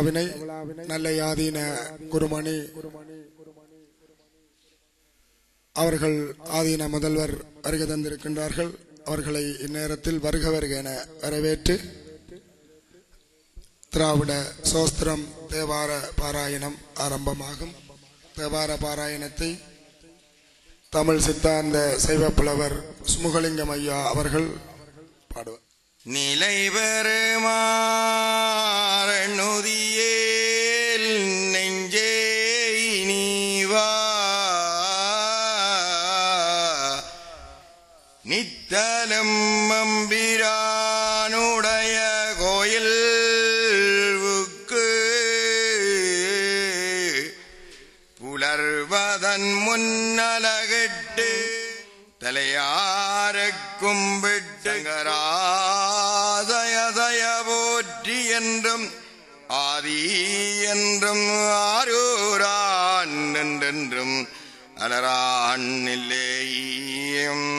விழாவினை நல்ல யாதீன குருமணி அவர்கள் ஆதீன முதல்வர் வருகை தந்திருக்கின்றார்கள் அவர்களை இந்நேரத்தில் வருக வருக என வரவேற்று திராவிட சோஸ்திரம் தேவார பாராயணம் ஆரம்பமாகும் தேவார பாராயணத்தை தமிழ் சித்தாந்த சைவப்புலவர் சுமுகலிங்கம் ஐயா அவர்கள் பாடுவார் நிலை பெறுமாறுதியேல் நெஞ்சே நீவா நித்தலும் மம்பிரானுடைய கோயில்வுக்கு புலர்வதன் முன்னலகிட்டு தலையார கும்பிட்டு சங்கராதயதய போற்றி என்றும் ஆதி என்றும் ஆரூரான் என்றென்றும் அலரான் இல்லேயும்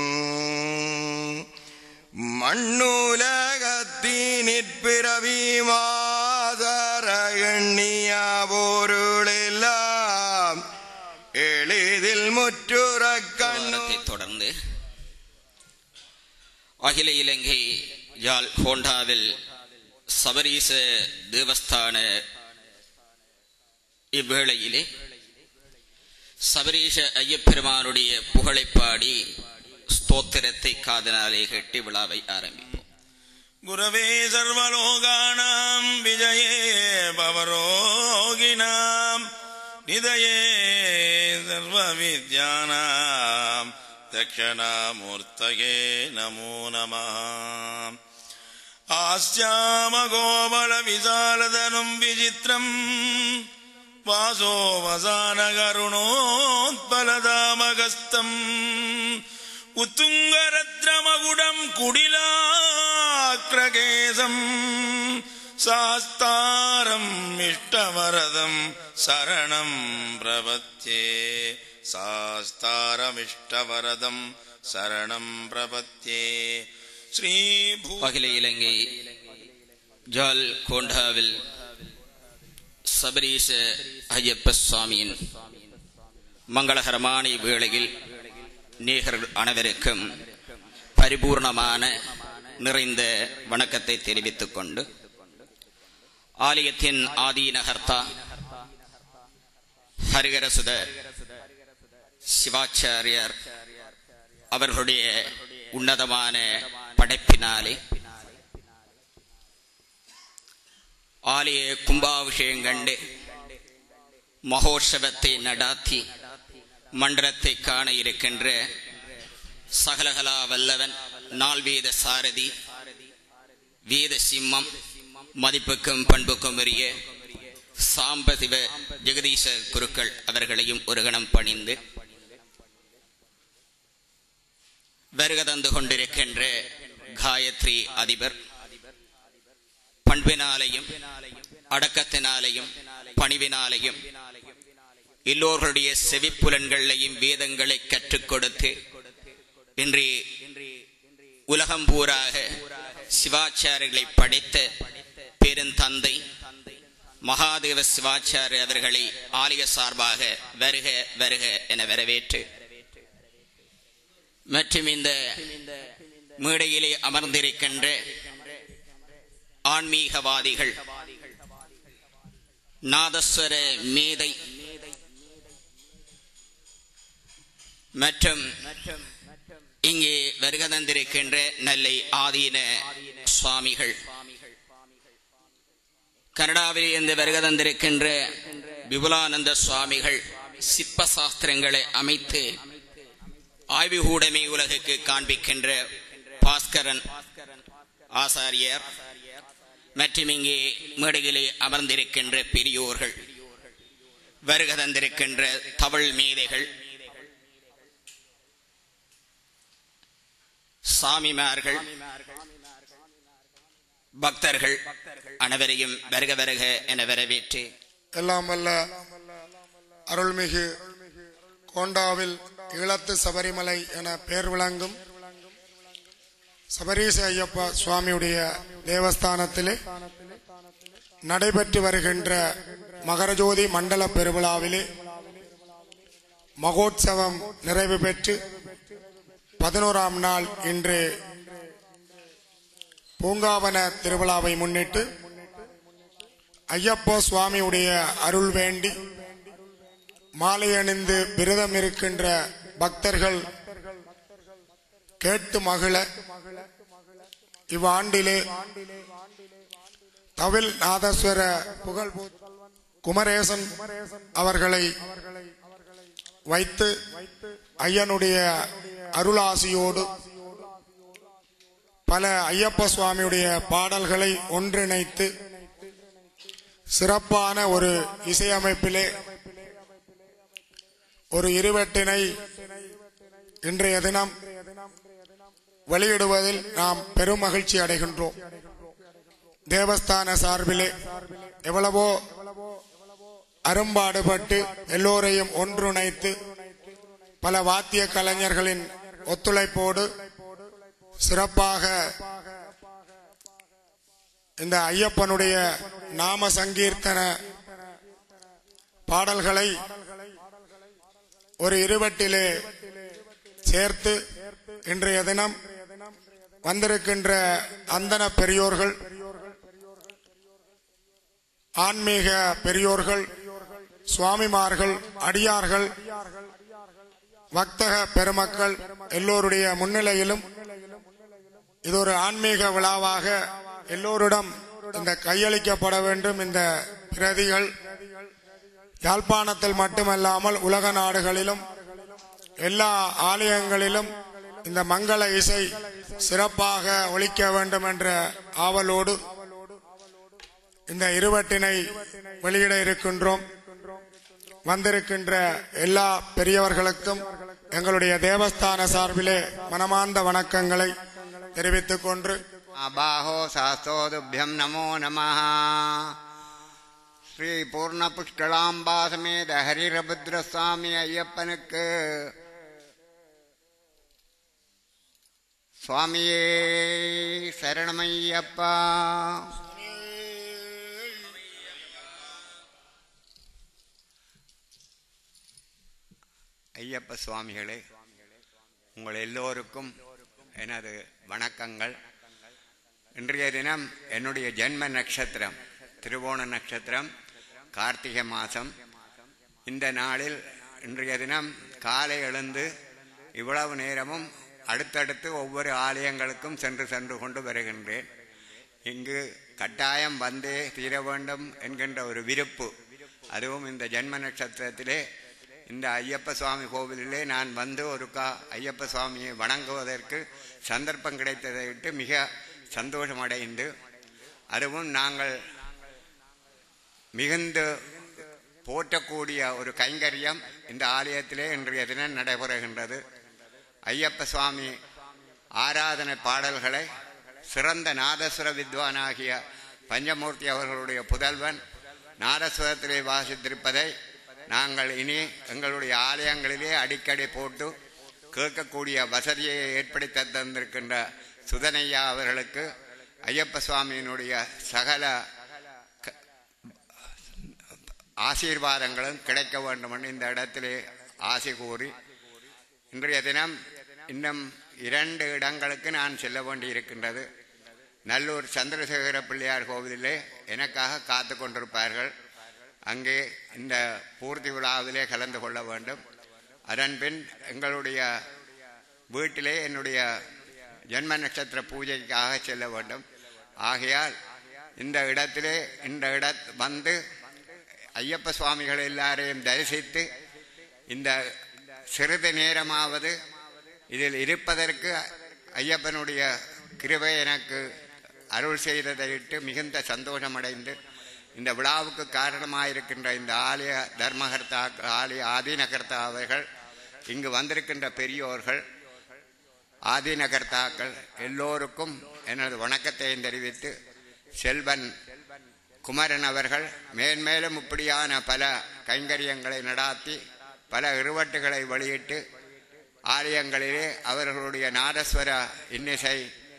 மண்ணுலகத்தினிற்பிறவி மாதர எண்ணிய பொருளெல்லாம் எளிதில் முற்றுற கண்ணு வாரத்தை தொடர்ந்து அகில இலங்கை யாழ் ஹோண்டாவில் சபரீச தேவஸ்தான இவ்வேளையிலே சபரீச ஐயப்பெருமானுடைய புகழைப் பாடி ஸ்தோத்திரத்தை காதனாலே கட்டி விழாவை ஆரம்பிப்போம் गुरवे सर्वलोकानाम् विजये भवरोगिणाम् निधये सर्वविद्यानाम् दक्षिणामूर्तये नमो नमः आस्यामगोबलविशालधनुम् विचित्रम् वासोवसानकरुणोत्पलदामगस्तम् उत्तुङ्गरद्रमगुडम् कुडिलाक्रकेशम् சாஸ்தாரம் இஷ்டவரதம் சரணம் பிரபத்தே சாஸ்தாரமிஷ்டவரதம் சரணம் பிரபத்தே ஸ்ரீ பூ அகில இலங்கை ஜால் கோண்டாவில் சபரீச ஐயப்ப சுவாமியின் மங்களகரமான வேளையில் நேகர்கள் அனைவருக்கும் பரிபூர்ணமான நிறைந்த வணக்கத்தை தெரிவித்துக் கொண்டு ஆலயத்தின் ஆதீனகர்த்தா ஹரிகரசுத சிவாச்சாரியார் அவர்களுடைய உன்னதமான படைப்பினாலே ஆலய கும்பாபிஷேகம் கண்டு மகோற்சவத்தை நடாத்தி மண்டலத்தை காண இருக்கின்ற சகலகலா வல்லவன் நால்வேத சாரதி வேத சிம்மம் மதிப்புக்கும் பண்புக்கும் உரிய சாம்பசிவ ஜெகதீச குருக்கள் அவர்களையும் ஒரு கணம் பணிந்து வருக தந்து கொண்டிருக்கின்ற காயத்ரி அதிபர் பண்பினாலையும் அடக்கத்தினாலையும் பணிவினாலையும் எல்லோர்களுடைய செவிப்புலன்களையும் வேதங்களை கற்றுக் கொடுத்து இன்று உலகம் பூராக சிவாச்சாரியர்களை படைத்த பெருந்தந்தை மகாதேவ சிவாச்சாரிய அவர்களை ஆலய சார்பாக வருக வருக என வரவேற்று மற்றும் இந்த மேடையிலே அமர்ந்திருக்கின்ற ஆன்மீகவாதிகள் நாதஸ்வர மேதை மற்றும் இங்கே வருக தந்திருக்கின்ற நெல்லை ஆதீன சுவாமிகள் கனடாவில் இருந்து வருக தந்திருக்கின்ற விபுலானந்த சுவாமிகள் சிற்ப சாஸ்திரங்களை அமைத்து ஆய்வுகூடமை உலகுக்கு காண்பிக்கின்ற பாஸ்கரன் ஆசாரியர் மற்றும் இங்கே மேடையிலே அமர்ந்திருக்கின்ற பெரியோர்கள் வருக தந்திருக்கின்ற தவள் மேதைகள் சாமிமார்கள் பக்தர்கள் அனைவரையும் வருக வருக என வரவேற்று எல்லாம் வல்ல அருள்மிகு கோண்டாவில் ஈழத்து சபரிமலை என பெயர் விளங்கும் சபரீச ஐயப்பா சுவாமியுடைய தேவஸ்தானத்திலே நடைபெற்று வருகின்ற மகரஜோதி மண்டல பெருவிழாவிலே மகோத்சவம் நிறைவு பெற்று பதினோராம் நாள் இன்று பூங்காவன திருவிழாவை முன்னிட்டு ஐயப்போ சுவாமியுடைய அருள் வேண்டி மாலை அணிந்து விரதம் இருக்கின்ற பக்தர்கள் கேட்டு மகிழ இவ்வாண்டிலே தவில் நாதஸ்வர புகழ் குமரேசன் அவர்களை வைத்து ஐயனுடைய அருளாசியோடு பல ஐயப்ப சுவாமியுடைய பாடல்களை ஒன்றிணைத்து சிறப்பான ஒரு இசையமைப்பிலே ஒரு இருவட்டினை இன்றைய தினம் வெளியிடுவதில் நாம் பெரும் மகிழ்ச்சி அடைகின்றோம் தேவஸ்தான சார்பிலே எவ்வளவோ அரும்பாடுபட்டு எல்லோரையும் ஒன்றிணைத்து பல வாத்திய கலைஞர்களின் ஒத்துழைப்போடு சிறப்பாக இந்த ஐயப்பனுடைய நாம சங்கீர்த்தன பாடல்களை ஒரு இருவட்டிலே சேர்த்து இன்றைய தினம் வந்திருக்கின்ற அந்தன பெரியோர்கள் ஆன்மீக பெரியோர்கள் சுவாமிமார்கள் அடியார்கள் வக்தக பெருமக்கள் எல்லோருடைய முன்னிலையிலும் இது ஒரு ஆன்மீக விழாவாக எல்லோரிடம் இந்த கையளிக்கப்பட வேண்டும் இந்த பிரதிகள் யாழ்ப்பாணத்தில் மட்டுமல்லாமல் உலக நாடுகளிலும் எல்லா ஆலயங்களிலும் இந்த மங்கள இசை சிறப்பாக ஒழிக்க வேண்டும் என்ற ஆவலோடு இந்த இருவட்டினை வெளியிட இருக்கின்றோம் வந்திருக்கின்ற எல்லா பெரியவர்களுக்கும் எங்களுடைய தேவஸ்தான சார்பிலே மனமார்ந்த வணக்கங்களை தெரிவித்துக் கொண்டு அபாஹோ சாஸ்தோதுபியம் நமோ நமः ஸ்ரீ பூர்ண புஷ்களாம்பா சமேத ஹரிரபுத்ர சுவாமி ஐயப்பனுக்கு சுவாமியே சரணமையப்பா ஐயப்ப சுவாமிகளே உங்கள் எல்லோருக்கும் எனது வணக்கங்கள் இன்றைய தினம் என்னுடைய ஜென்ம நட்சத்திரம் திருவோண நட்சத்திரம் கார்த்திகை மாதம் இந்த நாளில் இன்றைய தினம் காலை எழுந்து இவ்வளவு நேரமும் அடுத்தடுத்து ஒவ்வொரு ஆலயங்களுக்கும் சென்று சென்று கொண்டு வருகின்றேன் இங்கு கட்டாயம் வந்தே தீர வேண்டும் என்கின்ற ஒரு விருப்பு அதுவும் இந்த ஜென்ம நட்சத்திரத்திலே இந்த ஐயப்ப சுவாமி கோவிலிலே நான் வந்து ஒரு கா ஐயப்ப சுவாமியை வணங்குவதற்கு சந்தர்ப்பம் கிடைத்ததை விட்டு மிக சந்தோஷமடைந்து அதுவும் நாங்கள் மிகுந்து போற்றக்கூடிய ஒரு கைங்கரியம் இந்த ஆலயத்திலே இன்றைய தினம் நடைபெறுகின்றது ஐயப்ப சுவாமி ஆராதனை பாடல்களை சிறந்த நாதஸ்வர வித்வானாகிய பஞ்சமூர்த்தி அவர்களுடைய புதல்வன் நாதஸ்வரத்திலே வாசித்திருப்பதை நாங்கள் இனி எங்களுடைய ஆலயங்களிலே அடிக்கடி போட்டு கேட்கக்கூடிய வசதியை ஏற்படுத்தி தந்திருக்கின்ற சுதனையா அவர்களுக்கு ஐயப்ப சுவாமியினுடைய சகல க- ஆசீர்வாதங்களும் கிடைக்க வேண்டும் என்று இந்த இடத்திலே ஆசை கூறி இன்றைய தினம் இன்னும் இரண்டு இடங்களுக்கு நான் செல்ல வேண்டியிருக்கின்றது நல்லூர் சந்திரசேகர பிள்ளையார் கோவிலிலே எனக்காக காத்து கொண்டிருப்பார்கள் அங்கே இந்த பூர்த்தி விழாவிலே கலந்து கொள்ள வேண்டும் அதன்பின் எங்களுடைய வீட்டிலே என்னுடைய ஜென்ம நட்சத்திர பூஜைக்காக செல்ல வேண்டும் ஆகையால் இந்த இடத்திலே இந்த இட வந்து ஐயப்ப சுவாமிகள் எல்லாரையும் தரிசித்து இந்த சிறிது நேரமாவது இதில் இருப்பதற்கு ஐயப்பனுடைய கிருபை எனக்கு அருள் செய்ததையிட்டு மிகுந்த சந்தோஷமடைந்து இந்த விழாவுக்கு காரணமாயிருக்கின்ற இந்த ஆலய தர்மகர்த்தா ஆலய ஆதீனகர்த்தா அவர்கள் இங்கு வந்திருக்கின்ற பெரியோர்கள் ஆதீனகர்த்தாக்கள் எல்லோருக்கும் எனது வணக்கத்தையும் தெரிவித்து செல்வன் குமரன் அவர்கள் மேன்மேலும் இப்படியான பல கைங்கரியங்களை நடாத்தி பல இருவட்டுகளை வெளியிட்டு ஆலயங்களிலே அவர்களுடைய நாதஸ்வர இன்னிசை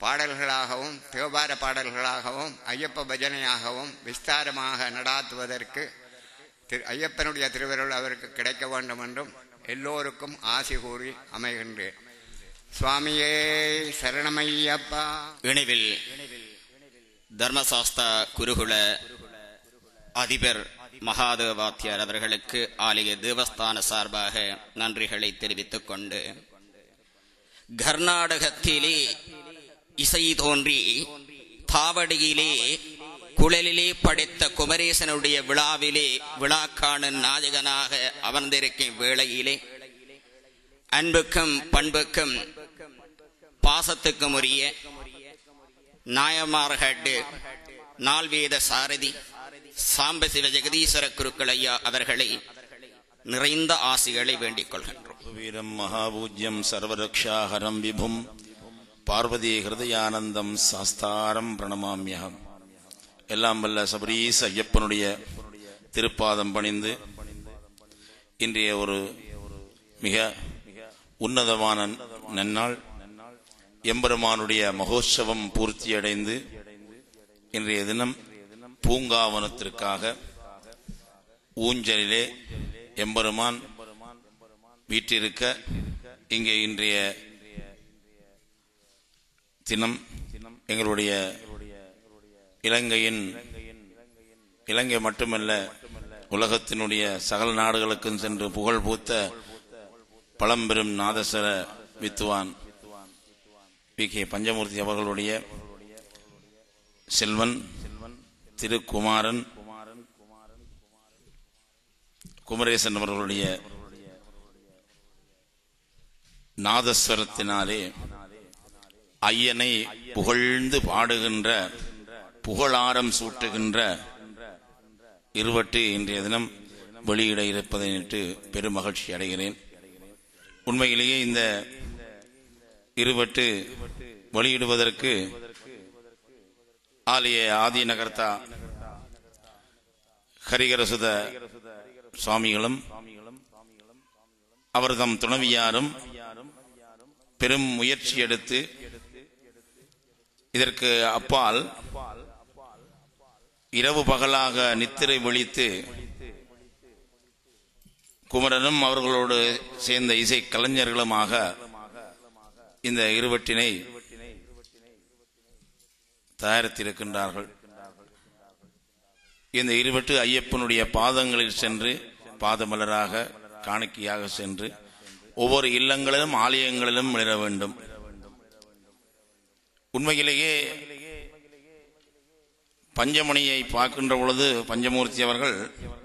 பாடல்களாகவும் தேவார பாடல்களாகவும் ஐயப்ப பஜனையாகவும் விஸ்தாரமாக நடாத்துவதற்கு திரு ஐயப்பனுடைய திருவருள் அவருக்கு கிடைக்க வேண்டும் என்றும் எல்லோருக்கும் ஆசி கூறி அமைகின்றேன் சுவாமியே சரணமையப்பா இணைவில் தர்மசாஸ்தா குருகுல அதிபர் மகாதேவாத்தியார் அவர்களுக்கு ஆலய தேவஸ்தான சார்பாக நன்றிகளை தெரிவித்துக் கொண்டு கர்நாடகத்திலே இசை தோன்றி தாவடியிலே குழலிலே படைத்த குமரேசனுடைய விழாவிலே விழாக்காணன் நாயகனாக அமர்ந்திருக்கும் வேளையிலே அன்புக்கும் பண்புக்கும் பாசத்துக்கும் உரிய நாயமார்கட்டு நால்வேத சாரதி சாம்பசிவ ஜெகதீஸ்வர குருக்கள் ஐயா அவர்களை நிறைந்த ஆசிகளை வேண்டிக் கொள்கின்றோம் வீரம் மகாபூஜ்யம் சர்வரக்ஷாஹரம் விபும் பார்வதி ஹிருதயானந்தம் சாஸ்தாரம் பிரணமாமியகம் எல்லாம் வல்ல சபரீச ஐயப்பனுடைய திருப்பாதம் பணிந்து இன்றைய ஒரு மிக உன்னதமான நன்னாள் எம்பெருமானுடைய மகோற்சவம் பூர்த்தியடைந்து இன்றைய தினம் பூங்காவனத்திற்காக ஊஞ்சலிலே எம்பெருமான் வீற்றிருக்க இங்கே இன்றைய தினம் எங்களுடைய இலங்கையின் இலங்கை மட்டுமல்ல உலகத்தினுடைய சகல நாடுகளுக்கும் சென்று புகழ் பூத்த பழம்பெரும் நாதஸ்வர வித்துவான் வி கே பஞ்சமூர்த்தி அவர்களுடைய செல்வன் திருக்குமாரன் குமரேசன் அவர்களுடைய நாதஸ்வரத்தினாலே ஐயனை புகழ்ந்து பாடுகின்ற புகழாரம் சூட்டுகின்ற இருவட்டு இன்றைய தினம் வெளியிட இருப்பதையிட்டு பெரும் மகிழ்ச்சி அடைகிறேன் உண்மையிலேயே இந்த இருவட்டு வெளியிடுவதற்கு ஆலய ஆதி நகர்த்தா ஹரிகரசுத சுவாமிகளும் அவர்தம் துணவியாரும் பெரும் முயற்சி எடுத்து இதற்கு அப்பால் இரவு பகலாக நித்திரை விழித்து குமரனும் அவர்களோடு சேர்ந்த இசை கலைஞர்களுமாக இந்த இருவட்டினை தயாரித்திருக்கின்றார்கள் இந்த இருவட்டு ஐயப்பனுடைய பாதங்களில் சென்று பாதமலராக காணிக்கையாக சென்று ஒவ்வொரு இல்லங்களிலும் ஆலயங்களிலும் விழ வேண்டும் உண்மையிலேயே பஞ்சமணியை பார்க்கின்ற பொழுது பஞ்சமூர்த்தி அவர்கள்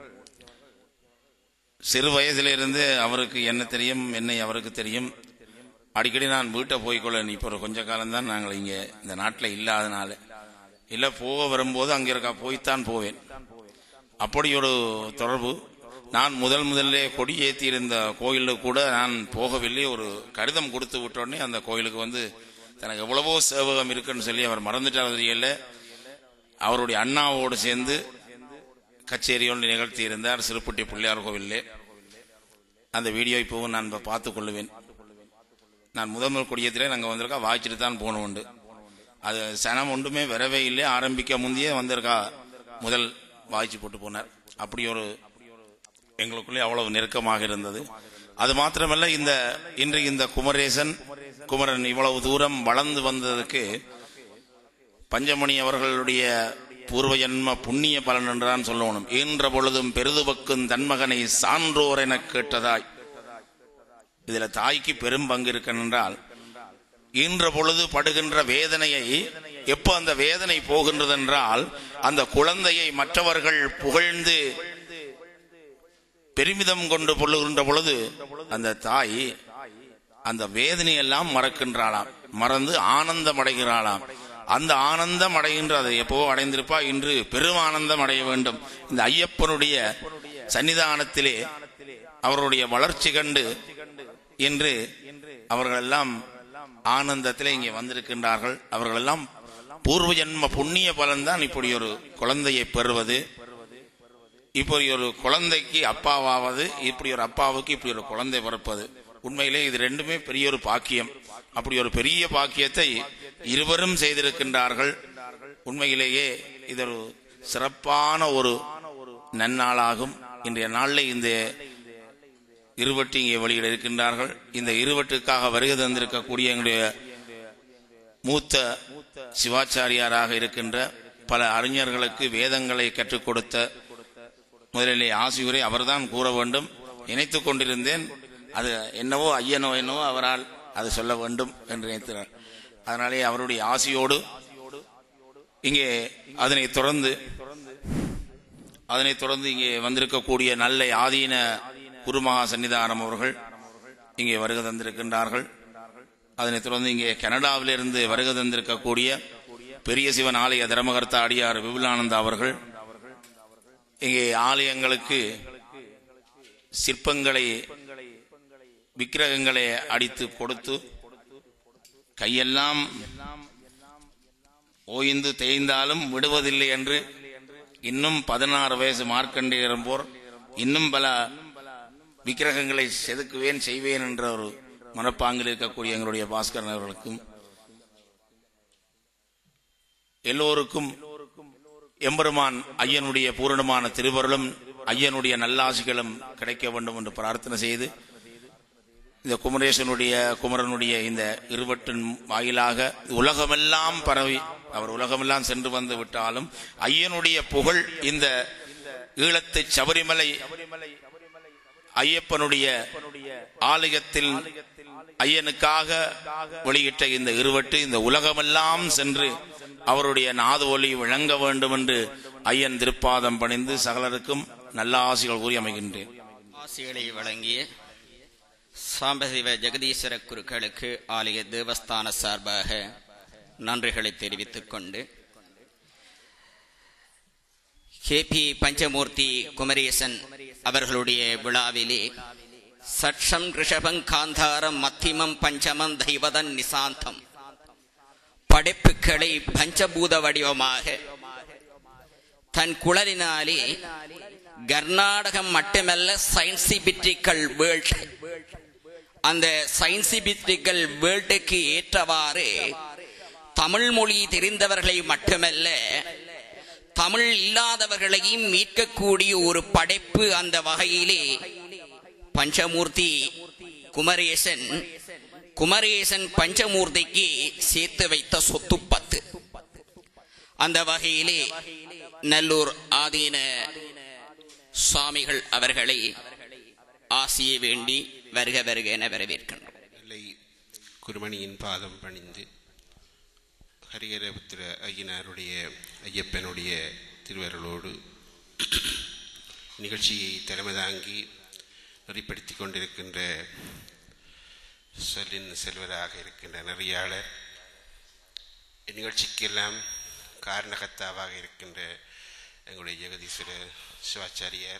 சிறு வயதிலிருந்து அவருக்கு என்ன தெரியும் என்னை அவருக்கு தெரியும் அடிக்கடி நான் வீட்டை போய்க்கொள்ள இப்போ ஒரு கொஞ்ச காலம்தான் நாங்கள் இங்கே இந்த நாட்டில் இல்லாதனால இல்லை போக வரும்போது அங்கே இருக்கா போய்த்தான் போவேன் அப்படி ஒரு தொடர்பு நான் முதல் முதல்ல கொடி ஏற்றி இருந்த கோயிலுக்கு கூட நான் போகவில்லை ஒரு கடிதம் கொடுத்து விட்டோடனே அந்த கோயிலுக்கு வந்து தனக்கு எவ்வளவோ சேவகம் இருக்குன்னு சொல்லி அவர் மறந்துட்டார் தெரியல அவருடைய அண்ணாவோடு சேர்ந்து கச்சேரியோடு நிகழ்த்தி இருந்தார் சிறுப்புட்டி பிள்ளையார் கோவிலே அந்த வீடியோ இப்போவும் நான் இப்ப பார்த்துக் கொள்ளுவேன் நான் முதல் முதல் கொடியத்திலே நாங்கள் வந்திருக்கா வாய்ச்சிட்டு தான் போன உண்டு அது சனம் ஒன்றுமே வரவே இல்லை ஆரம்பிக்க முந்தையே வந்திருக்கா முதல் வாய்ச்சி போட்டு போனார் அப்படி ஒரு எங்களுக்குள்ளே அவ்வளவு நெருக்கமாக இருந்தது அது மாத்திரமல்ல இந்த இன்று இந்த குமரேசன் குமரன் இவ்வளவு தூரம் வளர்ந்து வந்ததுக்கு பஞ்சமணி அவர்களுடைய பூர்வ ஜன்ம புண்ணிய பலன் என்றான் சொல்லணும் ஈன்ற பொழுதும் பெருதுபக்கும் தன்மகனை சான்றோர் என கேட்டதாய் இதுல தாய்க்கு பெரும் பங்கு இருக்கென்றால் ஈன்ற பொழுது படுகின்ற வேதனையை எப்போ அந்த வேதனை போகின்றது என்றால் அந்த குழந்தையை மற்றவர்கள் புகழ்ந்து பெருமிதம் கொண்டு கொள்ளுகின்ற பொழுது அந்த தாய் அந்த வேதனையெல்லாம் மறக்கின்றாளாம் மறந்து ஆனந்தம் அடைகிறாளாம் அந்த ஆனந்தம் அடைகின்ற அதை எப்போ அடைந்திருப்பா இன்று பெரும் ஆனந்தம் அடைய வேண்டும் இந்த ஐயப்பனுடைய சன்னிதானத்திலே அவருடைய வளர்ச்சி கண்டு இன்று அவர்களெல்லாம் ஆனந்தத்திலே இங்கே வந்திருக்கின்றார்கள் அவர்களெல்லாம் பூர்வ ஜன்ம புண்ணிய பலன்தான் இப்படி ஒரு குழந்தையை பெறுவது இப்படி ஒரு குழந்தைக்கு அப்பாவாவது இப்படி ஒரு அப்பாவுக்கு இப்படி ஒரு குழந்தை பிறப்பது உண்மையிலே இது ரெண்டுமே பெரிய ஒரு பாக்கியம் அப்படி ஒரு பெரிய பாக்கியத்தை இருவரும் செய்திருக்கின்றார்கள் உண்மையிலேயே இது ஒரு சிறப்பான ஒரு நன்னாளாகும் இன்றைய நாளில் இந்த இருவட்டு இங்கே வெளியிட இருக்கின்றார்கள் இந்த இருவட்டுக்காக வருகை தந்திருக்கக்கூடிய எங்களுடைய மூத்த சிவாச்சாரியாராக இருக்கின்ற பல அறிஞர்களுக்கு வேதங்களை கற்றுக் கொடுத்த முதலிலே ஆசியுரை அவர்தான் கூற வேண்டும் நினைத்துக் கொண்டிருந்தேன் அது என்னவோ ஐயனோ என்னவோ அவரால் அது சொல்ல வேண்டும் என்று நினைத்தார் அதனாலே அவருடைய ஆசியோடு இங்கே அதனை தொடர்ந்து அதனைத் தொடர்ந்து இங்கே வந்திருக்கக்கூடிய நல்ல ஆதீன குருமகா சன்னிதானம் அவர்கள் இங்கே வருகை தந்திருக்கின்றார்கள் அதனைத் தொடர்ந்து இங்கே கனடாவிலிருந்து வருகை தந்திருக்கக்கூடிய பெரிய சிவன் ஆலய தர்மகர்த்தா அடியார் விபுலானந்தா அவர்கள் இங்கே ஆலயங்களுக்கு சிற்பங்களை விக்கிரகங்களை அடித்து கொடுத்து கையெல்லாம் ஓய்ந்து தேய்ந்தாலும் விடுவதில்லை என்று இன்னும் பதினாறு வயசு மார்க்கண்டேயரும் போர் இன்னும் பல விக்கிரகங்களை செதுக்குவேன் செய்வேன் என்ற ஒரு மனப்பாங்கில் இருக்கக்கூடிய எங்களுடைய பாஸ்கரன் அவர்களுக்கும் எல்லோருக்கும் எம்பெருமான் ஐயனுடைய பூரணமான திருவருளும் ஐயனுடைய நல்லாசிகளும் கிடைக்க வேண்டும் என்று பிரார்த்தனை செய்து இந்த குமரேசனுடைய குமரனுடைய இந்த இருவட்டின் வாயிலாக உலகமெல்லாம் பரவி அவர் உலகமெல்லாம் சென்று வந்து விட்டாலும் ஐயனுடைய புகழ் இந்த ஈழத்து சபரிமலை ஐயப்பனுடைய ஆலயத்தில் ஐயனுக்காக வெளியிட்ட இந்த இருவட்டு இந்த உலகமெல்லாம் சென்று அவருடைய நாத ஒலி விளங்க வேண்டும் என்று ஐயன் திருப்பாதம் பணிந்து சகலருக்கும் நல்ல ஆசிகள் கூறி அமைகின்றேன் ஆசிகளை வழங்கிய சாம்பசிவ ஜெகதீஸ்வர குருக்களுக்கு ஆலய தேவஸ்தான சார்பாக நன்றிகளை தெரிவித்துக் கொண்டு கே பி பஞ்சமூர்த்தி குமரேசன் அவர்களுடைய விழாவிலே சட்சம் ரிஷபம் காந்தாரம் மத்திமம் பஞ்சமம் தெய்வதன் நிசாந்தம் படைப்புகளை பஞ்சபூத வடிவமாக தன் குழலினாலே கர்நாடகம் மட்டுமல்ல சயின்சிபிட்ரிக்கல் வேர்ல்ட் அந்த சயின்சிபிட்ரிக்கல் வேர்ல்டுக்கு ஏற்றவாறு தமிழ் மொழி தெரிந்தவர்களை மட்டுமல்ல தமிழ் இல்லாதவர்களையும் மீட்கக்கூடிய ஒரு படைப்பு அந்த வகையிலே பஞ்சமூர்த்தி குமரேசன் குமரேசன் பஞ்சமூர்த்திக்கு சேர்த்து வைத்த சொத்து பத்து அந்த வகையிலே நல்லூர் ஆதீன சுவாமிகள் அவர்களை ஆசிய வேண்டி வருக வருக என வரவேற்கின்றோம் இல்லை குருமணியின் பாதம் பணிந்து ஹரிஹரபுத்திர ஐயனாருடைய ஐயப்பனுடைய திருவருளோடு நிகழ்ச்சியை தலைமை தாங்கி நெறிப்படுத்தி கொண்டிருக்கின்ற சொல்லின் செல்வராக இருக்கின்ற நெறியாளர் இந்நிகழ்ச்சிக்கெல்லாம் காரணகர்த்தாவாக இருக்கின்ற எங்களுடைய ஜெகதீஸ்வர சிவாச்சாரியார்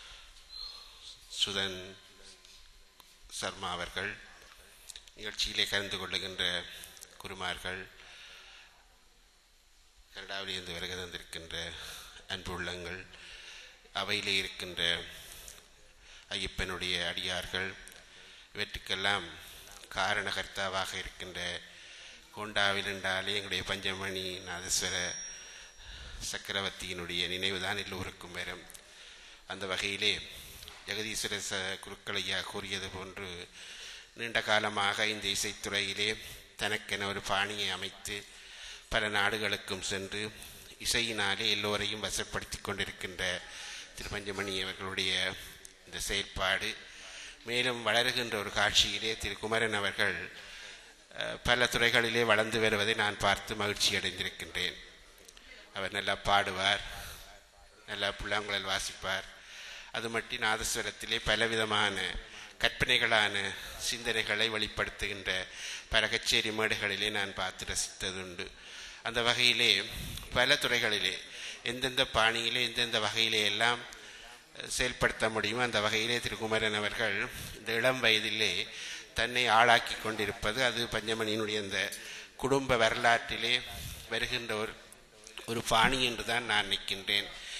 சுதன் சர்மா அவர்கள் நிகழ்ச்சியிலே கலந்து கொள்ளுகின்ற குருமார்கள் கனடாவிலிருந்து வருகை தந்திருக்கின்ற அன்பு உள்ளங்கள் அவையிலே இருக்கின்ற ஐயப்பனுடைய அடியார்கள் இவற்றுக்கெல்லாம் காரணகர்த்தாவாக இருக்கின்ற கோண்டாவில் என்றாலே எங்களுடைய பஞ்சமணி நாதஸ்வர சக்கரவர்த்தியினுடைய நினைவுதான் எல்லோருக்கும் வரும் அந்த வகையிலே ஜெகதீஸ்வர ச குருக்களையா கூறியது போன்று நீண்ட காலமாக இந்த இசைத்துறையிலே தனக்கென ஒரு பாணியை அமைத்து பல நாடுகளுக்கும் சென்று இசையினாலே எல்லோரையும் வசப்படுத்தி கொண்டிருக்கின்ற திருப்பஞ்சமணி அவர்களுடைய இந்த செயல்பாடு மேலும் வளருகின்ற ஒரு காட்சியிலே திரு குமரன் அவர்கள் அஹ், பல துறைகளிலே வளர்ந்து வருவதை நான் பார்த்து மகிழ்ச்சி அடைந்திருக்கின்றேன் அவர் நல்லா பாடுவார் நல்லா புல்லாங்குழல் வாசிப்பார் அது மட்டும் நாதஸ்வரத்திலே பலவிதமான கற்பனைகளான சிந்தனைகளை வெளிப்படுத்துகின்ற பல கச்சேரி மேடைகளிலே நான் பார்த்து ரசித்ததுண்டு அந்த வகையிலே பல துறைகளிலே எந்தெந்த பாணியிலே எந்தெந்த வகையிலே எல்லாம் செயல்படுத்த முடியும் அந்த வகையிலே திருக்குமரன் அவர்கள் இந்த இளம் வயதிலே தன்னை ஆளாக்கி கொண்டிருப்பது அது பஞ்சமணியினுடைய இந்த குடும்ப வரலாற்றிலே வருகின்ற ஒரு ஒரு பாணி என்று தான் நான் நிற்கின்றேன்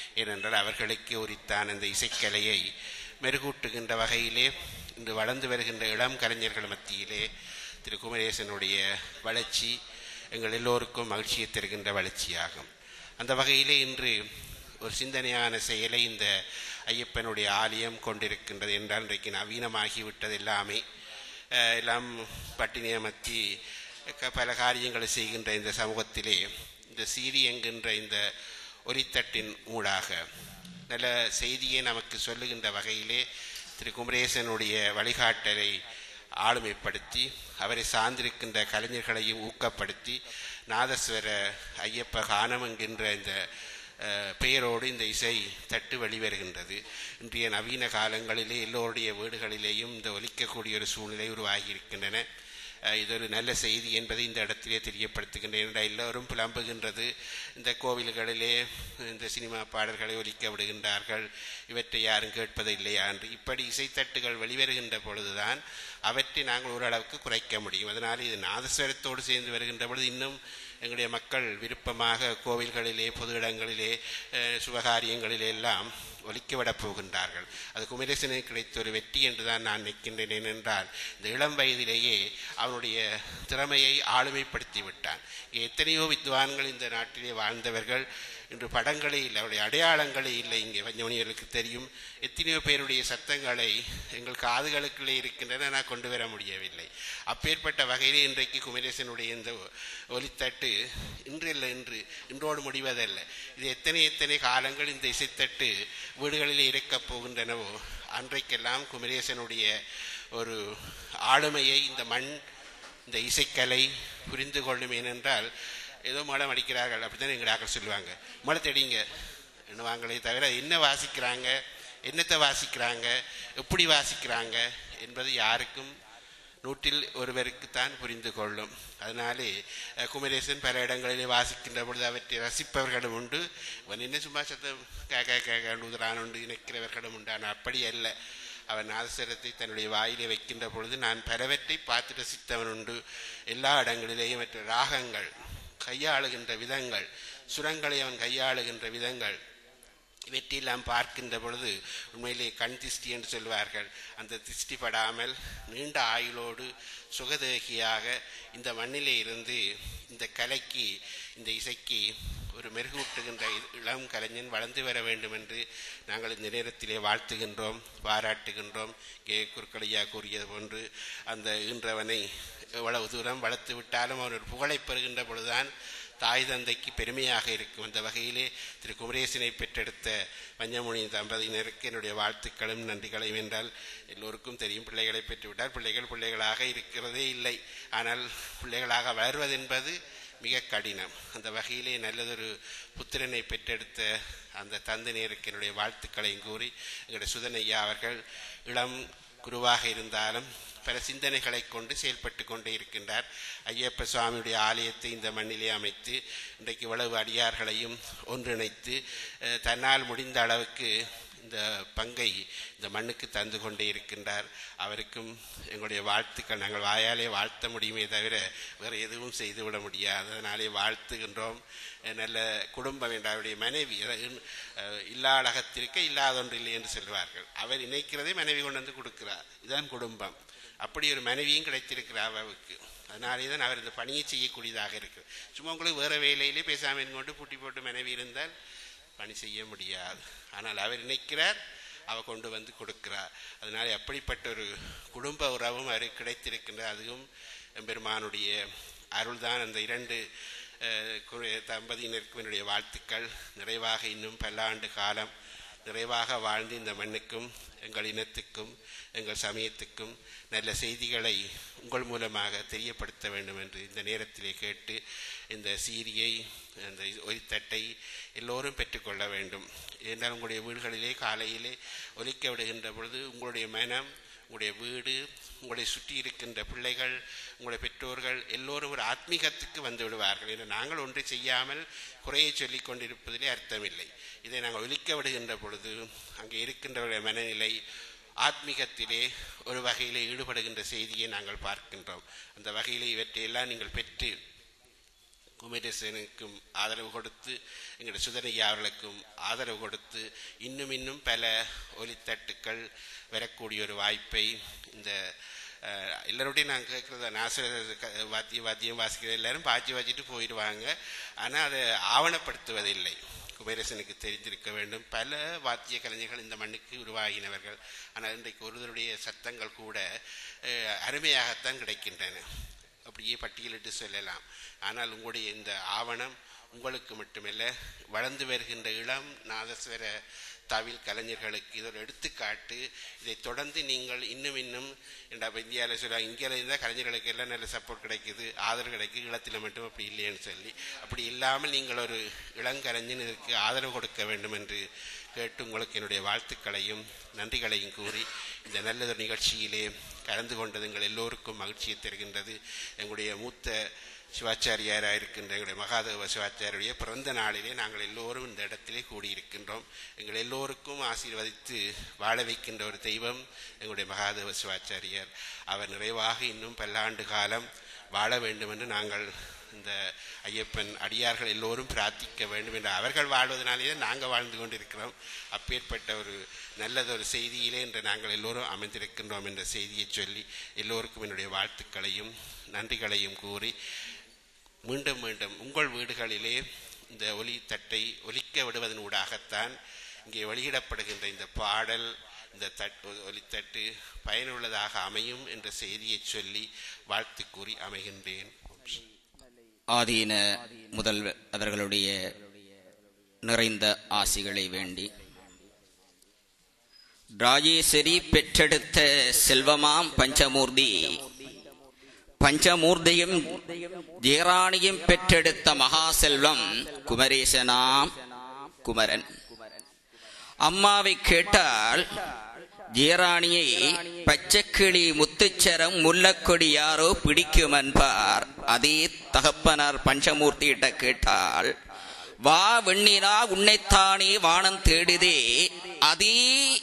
ஏனென்றால் அவர்களுக்கு உரித்தான அந்த இசைக்கலையை மெருகூட்டுகின்ற வகையிலே இன்று வளர்ந்து வருகின்ற இளம் கலைஞர்கள் மத்தியிலே திரு குமரேசனுடைய வளர்ச்சி எங்கள் எல்லோருக்கும் மகிழ்ச்சியை தருகின்ற வளர்ச்சியாகும் அந்த வகையிலே இன்று ஒரு சிந்தனையான செயலை இந்த ஐயப்பனுடைய ஆலயம் கொண்டிருக்கின்றது என்றால் இன்றைக்கு நவீனமாகிவிட்டது எல்லாமே அஹ், எல்லாம் பட்டினி அமர்த்தி க- பல காரியங்களை செய்கின்ற இந்த சமூகத்திலே இந்த சீரி என்கின்ற இந்த ஒலித்தட்டின் ஊடாக நல்ல செய்தியை நமக்கு சொல்லுகின்ற வகையிலே திரு குமரேசனுடைய வழிகாட்டலை ஆளுமைப்படுத்தி அவரை சார்ந்திருக்கின்ற கலைஞர்களையும் ஊக்கப்படுத்தி நாதஸ்வர ஐயப்ப கானம் என்கின்ற இந்த அஹ், பெயரோடு இந்த இசை தட்டு வெளிவருகின்றது இன்றைய நவீன காலங்களிலே எல்லோருடைய வீடுகளிலேயும் இந்த ஒலிக்கக்கூடிய ஒரு சூழ்நிலை உருவாகி இருக்கின்றன அஹ், இது ஒரு நல்ல செய்தி என்பதை இந்த இடத்திலே தெரியப்படுத்துகின்றேன் ஏனென்றால் எல்லோரும் புலம்புகின்றது இந்த கோவில்களிலே இந்த சினிமா பாடல்களை ஒலிக்க விடுகின்றார்கள் இவற்றை யாரும் கேட்பது இல்லையா என்று இப்படி இசைத்தட்டுகள் வெளிவருகின்ற பொழுதுதான் அவற்றை நாங்கள் ஓரளவுக்கு குறைக்க முடியும் அதனால் இது நாதஸ்வரத்தோடு சேர்ந்து வருகின்ற பொழுது இன்னும் எங்களுடைய மக்கள் விருப்பமாக கோவில்களிலே பொது இடங்களிலே அஹ், சுபகாரியங்களிலே எல்லாம் ஒலிக்கவிடப் போகின்றார்கள் அது குமரேசனுக்கு கிடைத்த ஒரு வெற்றி என்று தான் நான் நிற்கின்றேன் ஏனென்றால் இந்த இளம் வயதிலேயே அவனுடைய திறமையை ஆளுமைப்படுத்தி விட்டான் இங்கே எத்தனையோ வித்வான்கள் இந்த நாட்டிலே வாழ்ந்தவர்கள் இன்று படங்களே இல்லை அவருடைய அடையாளங்களே இல்லை இங்கே வஞ்சமணியர்களுக்கு தெரியும் எத்தனையோ பேருடைய சத்தங்களை எங்கள் காதுகளுக்குள்ளே இருக்கின்றன நான் கொண்டு வர முடியவில்லை அப்பேற்பட்ட வகையிலே இன்றைக்கு குமரேசனுடைய இந்த ஒலித்தட்டு இன்றில்லை இன்று இன்றோடு முடிவதல்ல இது எத்தனை எத்தனை காலங்கள் இந்த இசைத்தட்டு வீடுகளிலே இருக்கப் போகின்றனவோ அன்றைக்கெல்லாம் குமரேசனுடைய ஒரு ஆளுமையை இந்த மண் இந்த இசைக்கலை புரிந்து கொள்ளும் ஏனென்றால் ஏதோ மலம் அடிக்கிறார்கள் அப்படித்தான் எங்கடாக்கள் சொல்லுவாங்க மலை தெடிங்க என்னவாங்களே தவிர என்ன வாசிக்கிறாங்க என்னத்தை வாசிக்கிறாங்க எப்படி வாசிக்கிறாங்க என்பது யாருக்கும் நூற்றில் ஒருவருக்குத்தான் புரிந்து கொள்ளும் அதனாலே அஹ், குமரேசன் பல இடங்களிலே வாசிக்கின்ற பொழுது அவற்றை ரசிப்பவர்களும் உண்டு இவன் என்ன சும்மா சத்தம் கேக்க கேக்க உதிரான் உண்டு நிற்கிறவர்களும் உண்டு ஆனால் அப்படி அல்ல அவன் நாதஸ்வரத்தை தன்னுடைய வாயிலே வைக்கின்ற பொழுது நான் பலவற்றை பார்த்து ரசித்தவன் உண்டு எல்லா இடங்களிலேயும் மற்ற ராகங்கள் கையாளுகின்ற விதங்கள் சுரங்களை அவன் கையாளுகின்ற விதங்கள் இவற்றையெல்லாம் பார்க்கின்ற பொழுது உண்மையிலே கண் திஷ்டி என்று சொல்வார்கள் அந்த திஷ்டி படாமல் நீண்ட ஆயுளோடு சுகதேகியாக இந்த மண்ணிலே இருந்து இந்த கலைக்கு இந்த இசைக்கு ஒரு மெருகூட்டுகின்ற இளம் கலைஞன் வளர்ந்து வர வேண்டும் என்று நாங்கள் இந்த நேரத்திலே வாழ்த்துகின்றோம் பாராட்டுகின்றோம் கே குறுக்கலையா கூறியது போன்று அந்த ஈன்றவனை எவ்வளவு தூரம் வளர்த்து விட்டாலும் அவன் ஒரு புகழை பெறுகின்ற பொழுதுதான் தாய் தந்தைக்கு பெருமையாக இருக்கும் அந்த வகையிலே திரு குமரேசனை பெற்றெடுத்த பஞ்சமுனி தம்பதியினருக்கு என்னுடைய வாழ்த்துக்களும் நன்றிகளையும் என்றால் எல்லோருக்கும் தெரியும் பிள்ளைகளை பெற்றுவிட்டால் பிள்ளைகள் பிள்ளைகளாக இருக்கிறதே இல்லை ஆனால் பிள்ளைகளாக வளர்வது என்பது மிக கடினம் அந்த வகையிலே நல்லதொரு புத்திரனை பெற்றெடுத்த அந்த தந்தையினருக்கு என்னுடைய வாழ்த்துக்களையும் கூறி எங்களுடைய சுதனையா அவர்கள் இளம் குருவாக இருந்தாலும் பல சிந்தனைகளை கொண்டு செயல்பட்டு கொண்டே இருக்கின்றார் ஐயப்ப சுவாமியுடைய ஆலயத்தை இந்த மண்ணிலே அமைத்து இன்றைக்கு இவ்வளவு அடியார்களையும் ஒன்றிணைத்து அஹ், தன்னால் முடிந்த அளவுக்கு இந்த பங்கை இந்த மண்ணுக்கு தந்து கொண்டே இருக்கின்றார் அவருக்கும் எங்களுடைய வாழ்த்துக்கள் நாங்கள் வாயாலே வாழ்த்த முடியுமே தவிர வேறு எதுவும் செய்துவிட முடியாது அதனாலே வாழ்த்துகின்றோம் அஹ், நல்ல குடும்பம் என்ற அவருடைய மனைவி அஹ், இல்லாதகத்திற்க இல்லாதொன்றில்லை என்று சொல்வார்கள் அவர் நினைக்கிறதை மனைவி கொண்டு வந்து கொடுக்கிறார் இதுதான் குடும்பம் அப்படி ஒரு மனைவியும் கிடைத்திருக்கிறார் அவருக்கு அதனாலே தான் அவர் இந்த பணியை செய்யக்கூடியதாக இருக்கு சும்மா உங்களுக்கு வேறு வேலையிலே பேசாமல் இருந்து கொண்டு பூட்டி போட்டு மனைவி இருந்தால் பணி செய்ய முடியாது ஆனால் அவர் நினைக்கிறார் அவ கொண்டு வந்து கொடுக்கிறார் அதனால அப்படிப்பட்ட ஒரு குடும்ப உறவும் அவருக்கு கிடைத்திருக்கின்ற அதுவும் எம்பெருமானுடைய அருள்தான் அந்த இரண்டு அஹ், கு- தம்பதியினருக்கும் என்னுடைய வாழ்த்துக்கள் நிறைவாக இன்னும் பல்லாண்டு காலம் நிறைவாக வாழ்ந்து இந்த மண்ணுக்கும் எங்கள் இனத்துக்கும் எங்கள் சமயத்துக்கும் நல்ல செய்திகளை உங்கள் மூலமாக தெரியப்படுத்த வேண்டும் என்று இந்த நேரத்திலே கேட்டு இந்த சீரியை அந்த ஒலித்தட்டை எல்லோரும் பெற்றுக்கொள்ள வேண்டும் ஏனென்றால் உங்களுடைய வீடுகளிலே காலையிலே ஒலிக்க விடுகின்ற பொழுது உங்களுடைய மனம் உங்களுடைய வீடு உங்களை சுற்றி இருக்கின்ற பிள்ளைகள் உங்களுடைய பெற்றோர்கள் எல்லோரும் ஒரு ஆத்மீகத்துக்கு வந்து விடுவார்கள் என்று நாங்கள் ஒன்றை செய்யாமல் குறையை சொல்லிக் கொண்டிருப்பதிலே அர்த்தமில்லை இதை நாங்கள் ஒலிக்க விடுகின்ற பொழுது அங்கே இருக்கின்றவருடைய மனநிலை ஆத்மீகத்திலே ஒரு வகையிலே ஈடுபடுகின்ற செய்தியை நாங்கள் பார்க்கின்றோம் அந்த வகையிலே இவற்றையெல்லாம் நீங்கள் பெற்று குமரேசனுக்கும் ஆதரவு கொடுத்து எங்களுடைய சுதனையா அவர்களுக்கும் ஆதரவு கொடுத்து இன்னும் இன்னும் பல ஒலித்தட்டுக்கள் வரக்கூடிய ஒரு வாய்ப்பை இந்த அஹ், எல்லாரோடையும் நான் கேட்குறத நாசிரியர் க- வாத்தியம் வாத்தியம் வாசிக்கிற எல்லாரும் பாய்ச்சி வாச்சிட்டு போயிடுவாங்க ஆனால் அதை ஆவணப்படுத்துவதில்லை குபேரசனுக்கு தெரிந்திருக்க வேண்டும் பல வாத்திய கலைஞர்கள் இந்த மண்ணுக்கு உருவாகினவர்கள் ஆனால் இன்றைக்கு ஒருவருடைய சத்தங்கள் கூட அஹ், அருமையாகத்தான் கிடைக்கின்றன அப்படியே பட்டியலிட்டு சொல்லலாம் ஆனால் உங்களுடைய இந்த ஆவணம் உங்களுக்கு மட்டுமல்ல வளர்ந்து வருகின்ற இளம் நாதஸ்வர தவில் கலைஞர்களுக்கு இது ஒரு எடுத்துக்காட்டு இதை தொடர்ந்து நீங்கள் இன்னும் இன்னும் என்ற இந்தியாவில் சொல்ல இந்தியாவில் இருந்தால் கலைஞர்களுக்கு எல்லாம் நல்ல சப்போர்ட் கிடைக்குது ஆதரவு கிடைக்குது ஈழத்தில் மட்டும் அப்படி இல்லைன்னு சொல்லி அப்படி இல்லாமல் நீங்கள் ஒரு இளங்கலைஞன் இதற்கு ஆதரவு கொடுக்க வேண்டும் என்று கேட்டு உங்களுக்கு என்னுடைய வாழ்த்துக்களையும் நன்றிகளையும் கூறி இந்த நல்லதொரு நிகழ்ச்சியிலே கலந்து கொண்டது எங்கள் எல்லோருக்கும் மகிழ்ச்சியை தருகின்றது எங்களுடைய மூத்த சிவாச்சாரியாராக இருக்கின்ற எங்களுடைய மகாதேவ சிவாச்சாரியுடைய பிறந்த நாளிலே நாங்கள் எல்லோரும் இந்த இடத்திலே கூடியிருக்கின்றோம் எங்கள் எல்லோருக்கும் ஆசீர்வதித்து வாழ வைக்கின்ற ஒரு தெய்வம் எங்களுடைய மகாதேவ சிவாச்சாரியார் அவர் நிறைவாக இன்னும் பல்லாண்டு காலம் வாழ வேண்டும் என்று நாங்கள் இந்த ஐயப்பன் அடியார்கள் எல்லோரும் பிரார்த்திக்க வேண்டும் என்று அவர்கள் வாழ்வதனாலேயே நாங்கள் வாழ்ந்து கொண்டிருக்கிறோம் அப்பேற்பட்ட ஒரு நல்லதொரு செய்தியிலே என்று நாங்கள் எல்லோரும் அமைந்திருக்கின்றோம் என்ற செய்தியை சொல்லி எல்லோருக்கும் என்னுடைய வாழ்த்துக்களையும் நன்றிகளையும் கூறி மீண்டும் மீண்டும் உங்கள் வீடுகளிலே இந்த ஒலி தட்டை ஒலிக்க விடுவதன் ஊடாகத்தான் இங்கே வெளியிடப்படுகின்ற இந்த பாடல் இந்த தட்டு ஒலித்தட்டு பயனுள்ளதாக அமையும் என்ற செய்தியை சொல்லி வாழ்த்து கூறி அமைகின்றேன் ஆதீன முதல்வர் அவர்களுடைய நிறைந்த ஆசிகளை வேண்டி ராஜேஸ்வரி பெற்றெடுத்த செல்வமாம் பஞ்சமூர்த்தி பஞ்சமூர்த்தியும் ஜெயராணியும் பெற்றெடுத்த மகா செல்வம் குமரேசனாம் குமரன் அம்மாவை கேட்டால் ஜெயராணியை பச்சைக்கிளி முத்துச்சரம் முல்லக்கொடி யாரோ பிடிக்கும் என்பார் அதே தகப்பனார் பஞ்சமூர்த்தியிட்ட கேட்டால் வா வெண்ணிலா உன்னைத்தானே வானம் தேடுதே அதே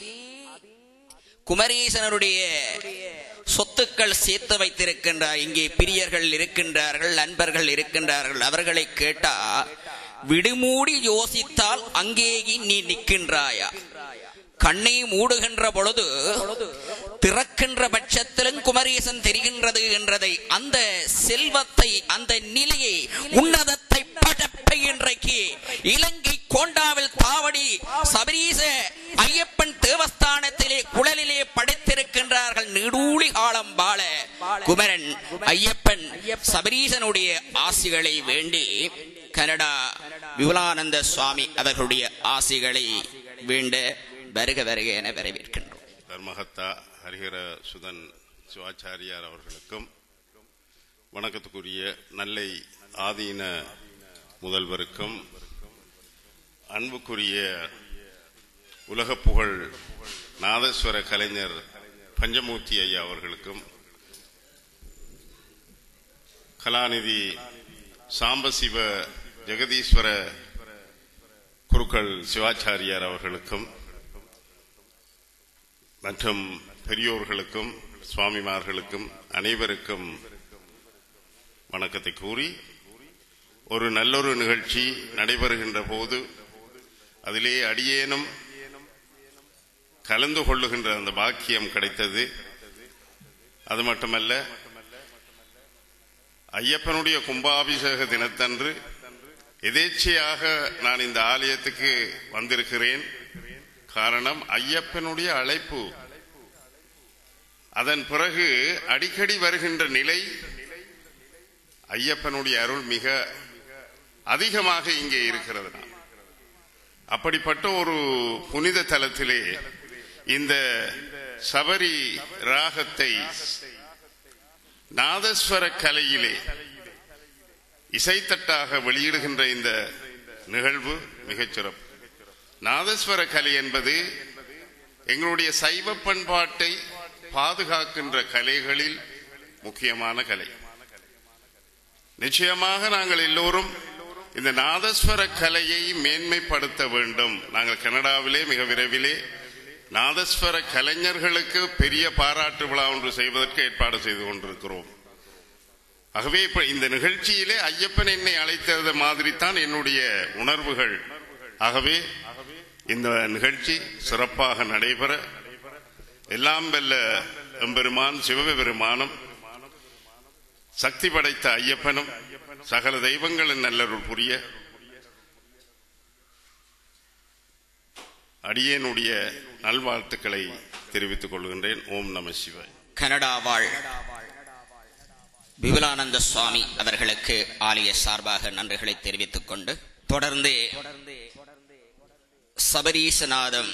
குமரேசனருடைய சொத்துக்கள் சேர்த்து வைத்திருக்கின்றார் இங்கே பிரியர்கள் இருக்கின்றார்கள் நண்பர்கள் இருக்கின்றார்கள் அவர்களை கேட்டா விடுமூடி யோசித்தால் அங்கேயே நீ நிற்கின்றாயா கண்ணை மூடுகின்ற பொழுது திறக்கின்ற பட்சத்திலும் குமரேசன் தெரிகின்றது என்றதை அந்த செல்வத்தை அந்த நிலையை உன்னதத்தை படப்பை இன்றைக்கு இலங்கை கோண்டாவில் தாவடி சபரீச ஐயப்பன் தேவஸ்தானத்திலே குழலிலே படைத்திருக்கின்றார்கள் நெடூழி காலம் வாழ குமரன் ஐயப்பன் சபரீசனுடைய ஆசிகளை வேண்டி கனடா விபுலானந்த சுவாமி அவர்களுடைய ஆசிகளை வேண்ட வருக வருக என வரவேற்கின்றோம் தர்மஹத்தா ஹரிஹர சுதன் சிவாச்சாரியார் அவர்களுக்கும் வணக்கத்துக்குரிய நல்லை ஆதீன முதல்வருக்கும் அன்புக்குரிய உலகப் புகழ் நாதஸ்வர கலைஞர் பஞ்சமூர்த்தி ஐயா அவர்களுக்கும் கலாநிதி சாம்பசிவ ஜெகதீஸ்வர குருக்கள் சிவாச்சாரியார் அவர்களுக்கும் மற்றும் பெரியோர்களுக்கும் சுவாமிமார்களுக்கும் அனைவருக்கும் வணக்கத்தை கூறி ஒரு நல்லொரு நிகழ்ச்சி நடைபெறுகின்ற போது அதிலே அடியேனும் கலந்து கொள்ளுகின்ற அந்த பாக்கியம் கிடைத்தது அது மட்டுமல்ல ஐயப்பனுடைய கும்பாபிஷேக தினத்தன்று எதேச்சையாக நான் இந்த ஆலயத்துக்கு வந்திருக்கிறேன் காரணம் ஐயப்பனுடைய அழைப்பு அதன் பிறகு அடிக்கடி வருகின்ற நிலை ஐயப்பனுடைய அருள் மிக அதிகமாக இங்கே இருக்கிறது அப்படிப்பட்ட ஒரு புனித தலத்திலே இந்த சபரி ராகத்தை நாதஸ்வர கலையிலே இசைத்தட்டாக வெளியிடுகின்ற இந்த நிகழ்வு மிகச் சிறப்பு நாதஸ்வர கலை என்பது எங்களுடைய சைவ பண்பாட்டை பாதுகாக்கின்ற கலைகளில் முக்கியமான கலை நிச்சயமாக நாங்கள் எல்லோரும் இந்த நாதஸ்வர கலையை மேன்மைப்படுத்த வேண்டும் நாங்கள் கனடாவிலே மிக விரைவிலே நாதஸ்வர கலைஞர்களுக்கு பெரிய பாராட்டு விழா ஒன்று செய்வதற்கு ஏற்பாடு செய்து கொண்டிருக்கிறோம் ஆகவே இப்ப இந்த நிகழ்ச்சியிலே ஐயப்பன் என்னை அழைத்தது மாதிரி தான் என்னுடைய உணர்வுகள் ஆகவே இந்த நிகழ்ச்சி சிறப்பாக நடைபெற எல்லாம் வெல்ல எம்பெருமான் சிவபெருமானும் சக்தி படைத்த ஐயப்பனும் சகல தெய்வங்களின் நல்லருள் புரிய அடியேனுடைய நல்வாழ்த்துக்களை தெரிவித்துக் கொள்கின்றேன் ஓம் நம சிவாய் கனடா வாழ் விபுலானந்த சுவாமி அவர்களுக்கு ஆலய சார்பாக நன்றிகளை தெரிவித்துக் கொண்டு தொடர்ந்து சபரீசநாதம்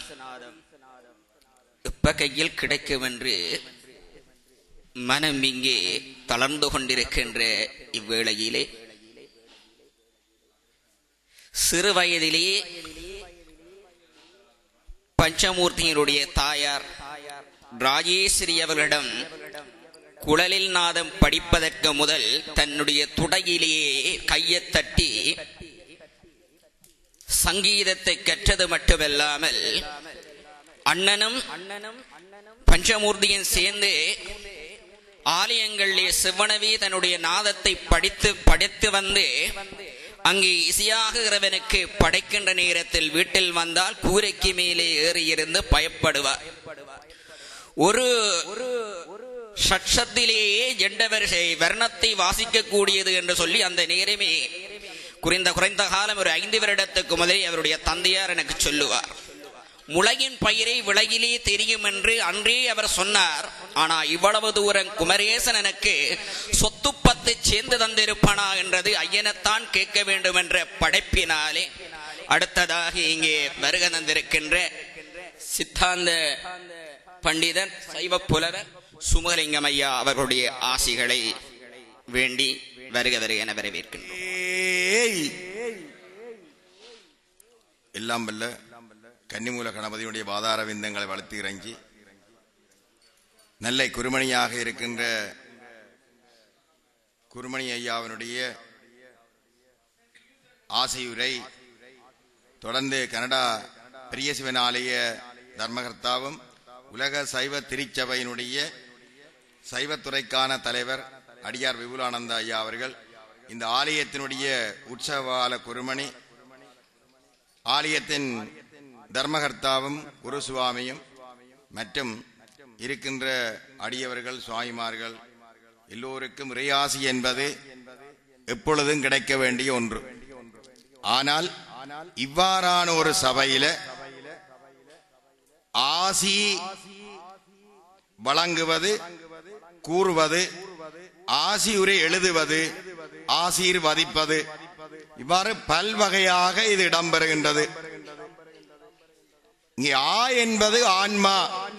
இப்ப கையில் கிடைக்கும் என்று மனம் இங்கே தளர்ந்து கொண்டிருக்கின்ற இவ்வேளையிலே சிறு வயதிலே பஞ்சமூர்த்தியினுடைய தாயார் ராஜேஸ்வரி அவர்களிடம் குழலில் நாதம் படிப்பதற்கு முதல் தன்னுடைய துடையிலேயே கையைத் தட்டி சங்கீதத்தை கற்றது மட்டுமல்லாமல் அண்ணனும் பஞ்சமூர்த்தியும் சேர்ந்து ஆலயங்களிலே சிவனவே தன்னுடைய நாதத்தை படித்து படைத்து வந்து அங்கே இசையாகுகிறவனுக்கு படைக்கின்ற நேரத்தில் வீட்டில் வந்தால் கூரைக்கு மேலே ஏறியிருந்து பயப்படுவார் ஒரு ஷட்சத்திலேயே ஜெண்டவரிசை வர்ணத்தை வாசிக்கக்கூடியது என்று சொல்லி அந்த நேரமே குறைந்த குறைந்த காலம் ஒரு ஐந்து வருடத்துக்கு முதலே அவருடைய தந்தையார் எனக்கு சொல்லுவார் முளையின் பயிரை விளையிலே தெரியும் என்று அன்றே அவர் சொன்னார் ஆனா இவ்வளவு தூரம் குமரேசன் எனக்கு சொத்து பத்து சேர்ந்து தந்திருப்பானா என்றது ஐயனைத்தான் கேட்க வேண்டும் என்ற படைப்பினாலே அடுத்ததாக இங்கே வருக தந்திருக்கின்ற சித்தாந்த பண்டிதர் சைவ புலவர் சுமலிங்கம் ஐயா அவர்களுடைய ஆசிகளை வேண்டி வருக வருக என வரவேற்கின்றோம் ஏய் எல்லாம் வல்ல கன்னிமூல கணபதியுடைய பாதார விந்தங்களை வளர்த்து இறங்கி நல்ல குருமணியாக இருக்கின்ற குருமணி ஐயாவினுடைய ஆசையுரை தொடர்ந்து கனடா பெரிய சிவன் ஆலய தர்மகர்த்தாவும் உலக சைவ திருச்சபையினுடைய சைவத்துறைக்கான தலைவர் அடியார் விபுலானந்த ஐயா அவர்கள் இந்த ஆலயத்தினுடைய உற்சவால குருமணி ஆலயத்தின் தர்மகர்த்தாவும் குரு சுவாமியும் மற்றும் இருக்கின்ற அடியவர்கள் சுவாமிமார்கள் எல்லோருக்கும் இறையாசி என்பது எப்பொழுதும் கிடைக்க வேண்டிய ஒன்று ஆனால் இவ்வாறான ஒரு சபையில ஆசி வழங்குவது கூறுவது ஆசியுரை எழுதுவது ஆசீர்வதிப்பது இவ்வாறு பல்வகையாக இது இடம்பெறுகின்றது இங்கே ஆ என்பது ஆன்மா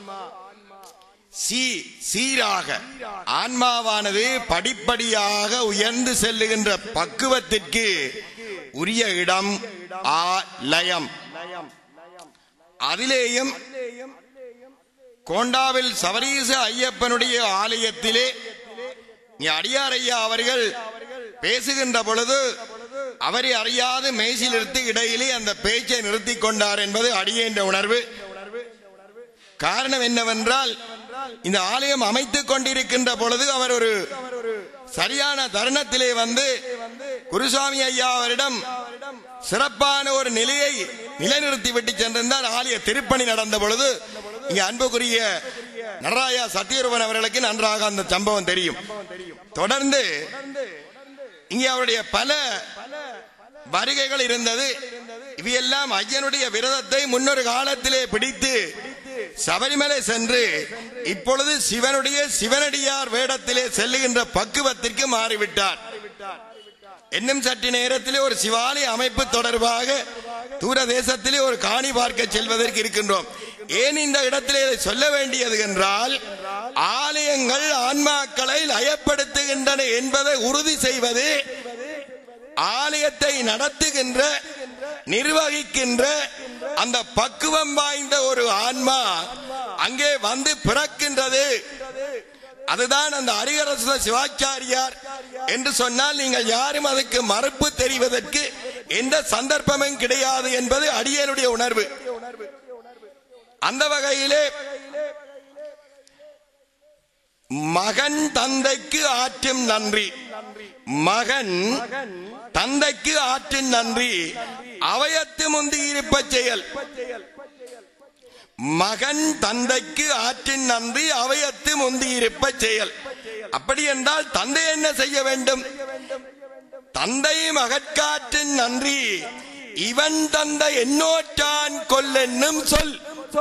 சி சீராக ஆன்மாவானது படிப்படியாக உயர்ந்து செல்லுகின்ற பக்குவத்திற்கு உரிய இடம் ஆ லயம் அதிலேயும் கோண்டாவில் சபரீச ஐயப்பனுடைய ஆலயத்திலே இங்கே அடியார் ஐயா அவர்கள் பேசுகின்ற பொழுது அவரை அறியாது மேய்ச்சில் நிறுத்தி இடையிலே அந்த பேச்சை நிறுத்திக் கொண்டார் என்பது அடியேன்ற உணர்வு காரணம் என்னவென்றால் இந்த ஆலயம் அமைத்துக் கொண்டிருக்கின்ற பொழுது அவர் ஒரு சரியான தருணத்திலே வந்து குருசாமி ஐயா அவரிடம் சிறப்பான ஒரு நிலையை நிலைநிறுத்தி விட்டு சென்றிருந்தால் ஆலய திருப்பணி நடந்த பொழுது இங்க அன்புக்குரிய நடராயா சத்தியரூபன் அவர்களுக்கு நன்றாக அந்த சம்பவம் தெரியும் தொடர்ந்து இங்கே அவருடைய பல வருகைகள் இருந்தது இவையெல்லாம் ஐயனுடைய விரதத்தை முன்னொரு காலத்திலே பிடித்து சபரிமலை சென்று இப்பொழுது சிவனுடைய சிவனடியார் வேடத்திலே செல்லுகின்ற பக்குவத்திற்கு மாறிவிட்டார் இன்னும் சற்று நேரத்திலே ஒரு சிவாலய அமைப்பு தொடர்பாக தூர தேசத்திலே ஒரு காணி பார்க்க செல்வதற்கு இருக்கின்றோம் ஏன் இந்த இடத்திலே இதை சொல்ல வேண்டியது என்றால் ஆலயங்கள் ஆன்மாக்களை லயப்படுத்துகின்றன என்பதை உறுதி செய்வது ஆலயத்தை நடத்துகின்ற நிர்வகிக்கின்ற அந்த பக்குவம் வாய்ந்த ஒரு ஆன்மா அங்கே வந்து பிறக்கின்றது அதுதான் அந்த அரிகரச சிவாச்சாரியார் என்று சொன்னால் நீங்கள் யாரும் அதுக்கு மறுப்பு தெரிவதற்கு எந்த சந்தர்ப்பமும் கிடையாது என்பது அடியனுடைய உணர்வு அந்த வகையிலே மகன் தந்தைக்கு ஆற்றும் நன்றி மகன் தந்தைக்கு ஆற்றின் நன்றி அவயத்து முந்தி இருப்ப செயல் மகன் தந்தைக்கு ஆற்றின் நன்றி அவயத்து முந்தி இருப்ப செயல் அப்படி என்றால் தந்தை என்ன செய்ய வேண்டும் தந்தை மகற்காற்றின் நன்றி இவன் தந்தை என்னோற்றான் கொல்லென்னும் சொல்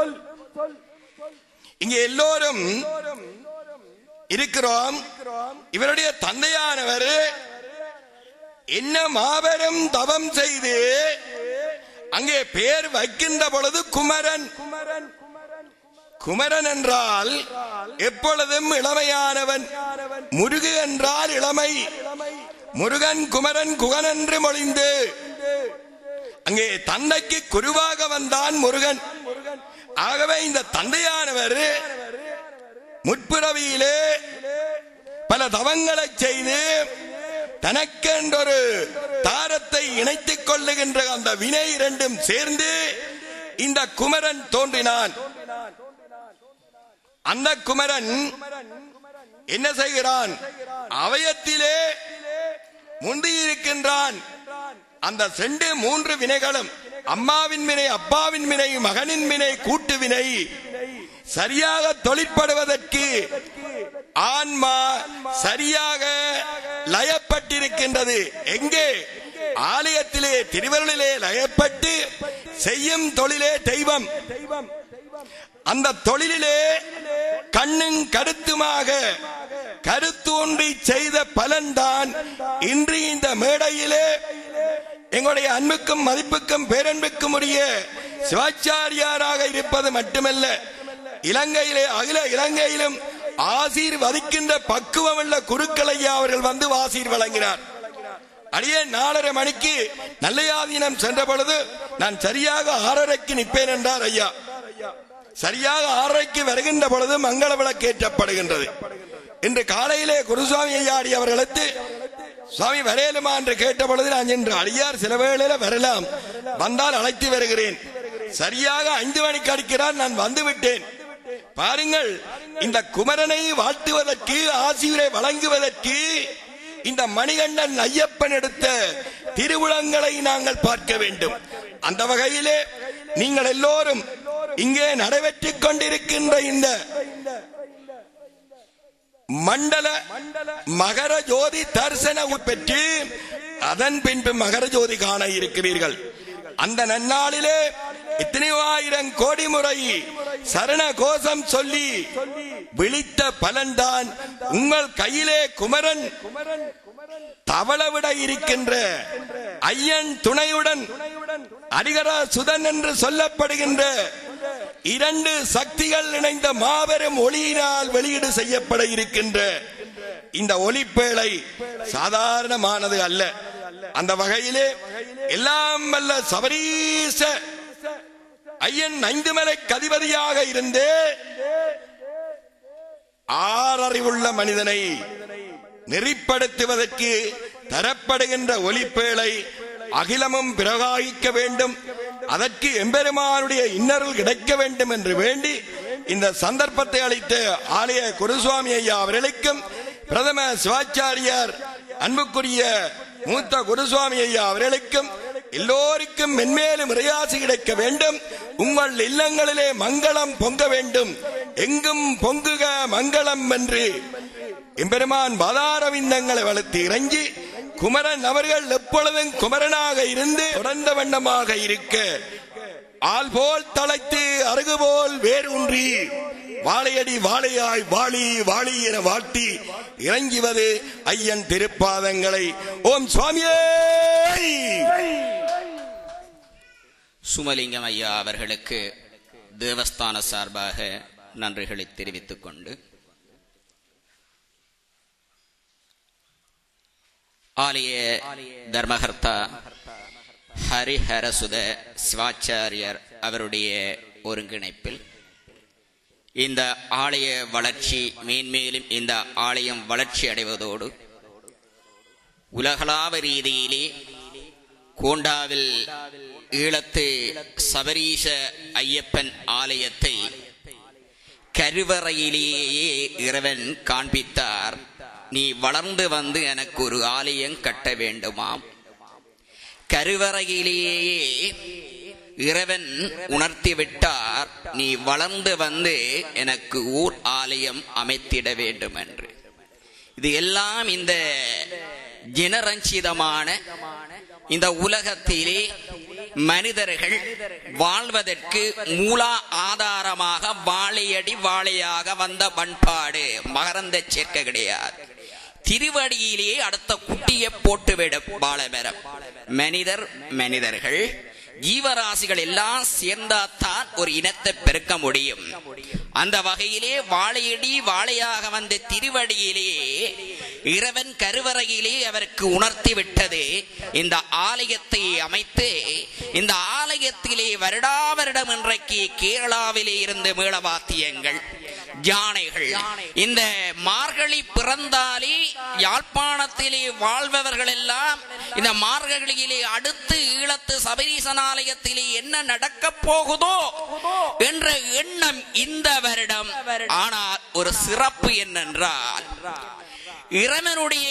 இங்க எல்லோரும் இருக்கிறோம் இவருடைய தந்தையானவர் என்ன மாபெரும் தவம் செய்து அங்கே பேர் வைக்கின்ற பொழுது குமரன் குமரன் என்றால் எப்பொழுதும் இளமையானவன் முருகு என்றால் இளமை முருகன் குமரன் குகன் என்று மொழிந்து அங்கே தந்தைக்கு குருவாக வந்தான் முருகன் ஆகவே இந்த தந்தையானவர் முற்பிறவியிலே பல தவங்களை செய்து தனக்கென்றொரு தாரத்தை இணைத்துக் கொள்ளுகின்ற அந்த வினை இரண்டும் சேர்ந்து இந்த குமரன் தோன்றினான் அந்த குமரன் என்ன செய்கிறான் அவயத்திலே முந்தியிருக்கின்றான் அந்த செண்டு மூன்று வினைகளும் அம்மாவின் வினை அப்பாவின் வினை மகனின் வினை கூட்டு வினை சரியாக தொழிற்படுவதற்கு ஆன்மா சரியாக லயப்பட்டிருக்கின்றது எங்கே ஆலயத்திலே திருவருளிலே லயப்பட்டு செய்யும் தொழிலே தெய்வம் அந்த தொழிலிலே கண்ணும் கருத்துமாக கருத்தூன்றி செய்த பலன்தான் இன்று இந்த மேடையிலே எங்களுடைய அன்புக்கும் மதிப்புக்கும் பேரன்புக்கும் உரிய சிவாச்சாரியாராக இருப்பது மட்டுமல்ல இலங்கையிலே அகில இலங்கையிலும் ஆசீர்வதிக்கின்ற பக்குவமுள்ள குருக்களையா அவர்கள் வந்து ஆசீர் வழங்கினார் அடியே நாலரை மணிக்கு நல்லையாதீனம் சென்ற பொழுது நான் சரியாக ஆறரைக்கு நிற்பேன் என்றார் ஐயா சரியாக ஆறரைக்கு வருகின்ற பொழுது மங்கள விளக்கு ஏற்றப்படுகின்றது இன்று காலையிலே குருசுவாமி ஐயாடி அவர்களுக்கு சுவாமி வரையலுமா என்று கேட்ட பொழுது நான் இன்று அடியார் சில வேளையில வரலாம் வந்தால் அழைத்து வருகிறேன் சரியாக ஐந்து மணிக்கு அடிக்கிறார் நான் வந்து விட்டேன் பாருங்கள் இந்த குமரனை வாழ்த்துவதற்கு ஆசிரியரை வழங்குவதற்கு இந்த மணிகண்டன் ஐயப்பன் எடுத்த திருவுளங்களை நாங்கள் பார்க்க வேண்டும் அந்த வகையிலே நீங்கள் எல்லோரும் இங்கே நடைபெற்றுக் கொண்டிருக்கின்ற இந்த மண்டல மகர ஜோதி தரிசன பெற்று அதன் பின்பு மகர ஜோதி காண இருக்கிறீர்கள் அந்த நன்னாளிலே எத்தனையோ ஆயிரம் கோடி முறை சரண கோஷம் சொல்லி விழித்த பலன்தான் உங்கள் கையிலே குமரன் தவளவிட இருக்கின்ற ஐயன் துணையுடன் அடிகர சுதன் என்று சொல்லப்படுகின்ற இரண்டு சக்திகள் இணைந்த மாபெரும் ஒளியினால் வெளியீடு செய்யப்பட இருக்கின்ற இந்த ஒளிப்பேழை சாதாரணமானது அல்ல அந்த வகையிலே எல்லாம் வல்ல சபரீச ஐயன் ஐந்து மலை கதிபதியாக இருந்து ஆறறிவுள்ள மனிதனை நெறிப்படுத்துவதற்கு தரப்படுகின்ற ஒலிப்பேழை அகிலமும் பிரகாகிக்க வேண்டும் அதற்கு எம்பெருமானுடைய இன்னருள் கிடைக்க வேண்டும் என்று வேண்டி இந்த சந்தர்ப்பத்தை அளித்த ஆலய குருசுவாமி ஐயா அவர்களுக்கும் பிரதம சிவாச்சாரியார் அன்புக்குரிய மூத்த குருசுவாமி ஐயா அவர்களுக்கும் எல்லோருக்கும் மென்மேலும் இறையாசி கிடைக்க வேண்டும் உங்கள் இல்லங்களிலே மங்களம் பொங்க வேண்டும் எங்கும் பொங்குக மங்களம் என்று எம்பெருமான் பாதாரவிந்தங்களை வளர்த்து இறங்கி குமரன் அவர்கள் எப்பொழுதும் குமரனாக இருந்து தொடர்ந்த வண்ணமாக இருக்க ஆள் போல் தலைத்து அருகு போல் வேரூன்றி வாழையடி வாழையாய் வாளி வாளி என வாழ்த்தி இறங்கிவது ஐயன் திருப்பாதங்களை ஓம் சுவாமியே சுமலிங்கம் ஐயா அவர்களுக்கு தேவஸ்தான சார்பாக நன்றிகளை தெரிவித்துக் கொண்டு ஆலய தர்மகர்த்தா ஹரிஹரசுத சிவாச்சாரியர் அவருடைய ஒருங்கிணைப்பில் இந்த ஆலய வளர்ச்சி மேன்மேலும் இந்த ஆலயம் வளர்ச்சி அடைவதோடு உலகளாவ ரீதியிலே கோண்டாவில் ஈழத்து சபரீச ஐயப்பன் ஆலயத்தை கருவறையிலேயே இறைவன் காண்பித்தார் நீ வளர்ந்து வந்து எனக்கு ஒரு ஆலயம் கட்ட வேண்டுமாம் கருவறையிலேயே இறைவன் உணர்த்தி விட்டார் நீ வளர்ந்து வந்து எனக்கு ஊர் ஆலயம் அமைத்திட வேண்டும் என்று இது எல்லாம் இந்த ஜனரஞ்சிதமான இந்த உலகத்திலே மனிதர்கள் வாழ்வதற்கு மூல ஆதாரமாக வாழையடி வாழையாக வந்த பண்பாடு மகரந்த சேர்க்க கிடையாது திருவடியிலேயே அடுத்த குட்டியை போட்டுவிட வாழமரம் மனிதர் மனிதர்கள் ஜீவராசிகள் எல்லாம் சேர்ந்தாத்தான் ஒரு இனத்தை பெருக்க முடியும் அந்த வகையிலே வாழையடி வாழையாக வந்த திருவடியிலே இறைவன் கருவறையிலே அவருக்கு உணர்த்தி விட்டது இந்த ஆலயத்தை அமைத்து இந்த ஆலயத்திலே வருடா வருடம் இன்றைக்கு கேரளாவிலே இருந்து மேளவாத்தியங்கள் யானைகள் இந்த மார்கழி பிறந்தாலே யாழ்ப்பாணத்திலே வாழ்பவர்கள் எல்லாம் இந்த மார்கழியிலே அடுத்து ஈழத்து சபரீசன் ஆலயத்திலே என்ன நடக்க போகுதோ என்ற எண்ணம் இந்த வருடம் ஆனால் ஒரு சிறப்பு என்னென்றால் இறைவனுடைய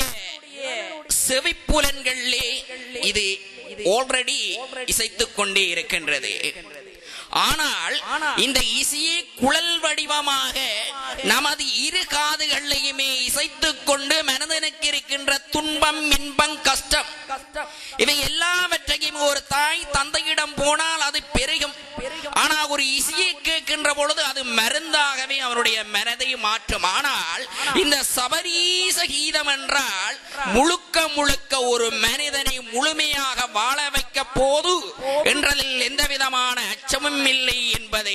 செவிப்புலன்களிலே இது ஆல்ரெடி இசைத்துக் கொண்டே இருக்கின்றது ஆனால் இந்த இசையை குழல் வடிவமாக நமது இரு காதுகளையுமே இசைத்துக் கொண்டு மனதனுக்கு இருக்கின்ற துன்பம் இன்பம் கஷ்டம் இவை எல்லாவற்றையும் ஒரு தாய் தந்தையிடம் போனால் அது பெருகும் ஆனா ஒரு இசையை கேட்கின்ற பொழுது அது மருந்தாகவே அவருடைய மனதை மாற்றும் ஆனால் இந்த சபரீச கீதம் என்றால் முழுக்க முழுக்க ஒரு மனிதனை முழுமையாக வாழ வைக்க போது என்றதில் எந்த விதமான அச்சமும் இல்லை என்பதை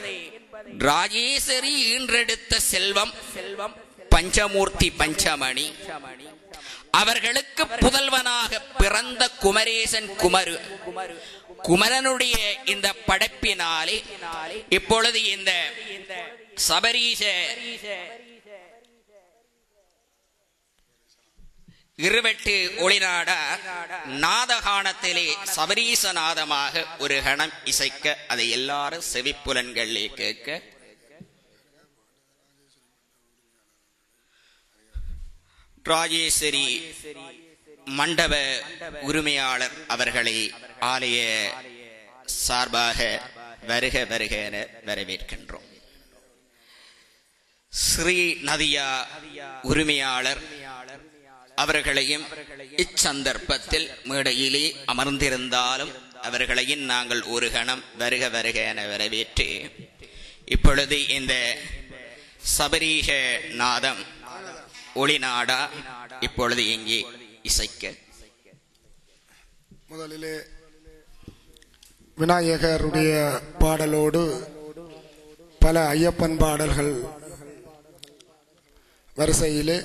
ராஜேஸ்வரி ஈன்றெடுத்த செல்வம் செல்வம் பஞ்சமூர்த்தி பஞ்சமணி அவர்களுக்கு புதல்வனாக பிறந்த குமரேசன் குமரு குமரனுடைய இந்த படைப்பினாலே இப்பொழுது இந்த சபரீச இருவெட்டு ஒளிநாட நாதகானத்திலே சபரீச நாதமாக ஒரு கணம் இசைக்க அதை எல்லாரும் செவிப்புலன்களிலே கேட்க ராஜேஸ்வரி மண்டப உரிமையாளர் அவர்களை ஆலய சார்பாக வருக வருக என வரவேற்கின்றோம் ஸ்ரீ நதியா உரிமையாளர் அவர்களையும் இச்சந்தர்ப்பத்தில் மேடையிலே அமர்ந்திருந்தாலும் அவர்களையும் நாங்கள் ஒரு கணம் வருக வருக என வரவேற்று இப்பொழுது இந்த சபரீஷ நாதம் ஒளிநாடா இப்பொழுது இங்கே இசைக்க முதலிலே விநாயகருடைய பாடலோடு பல ஐயப்பன் பாடல்கள் வரிசையிலே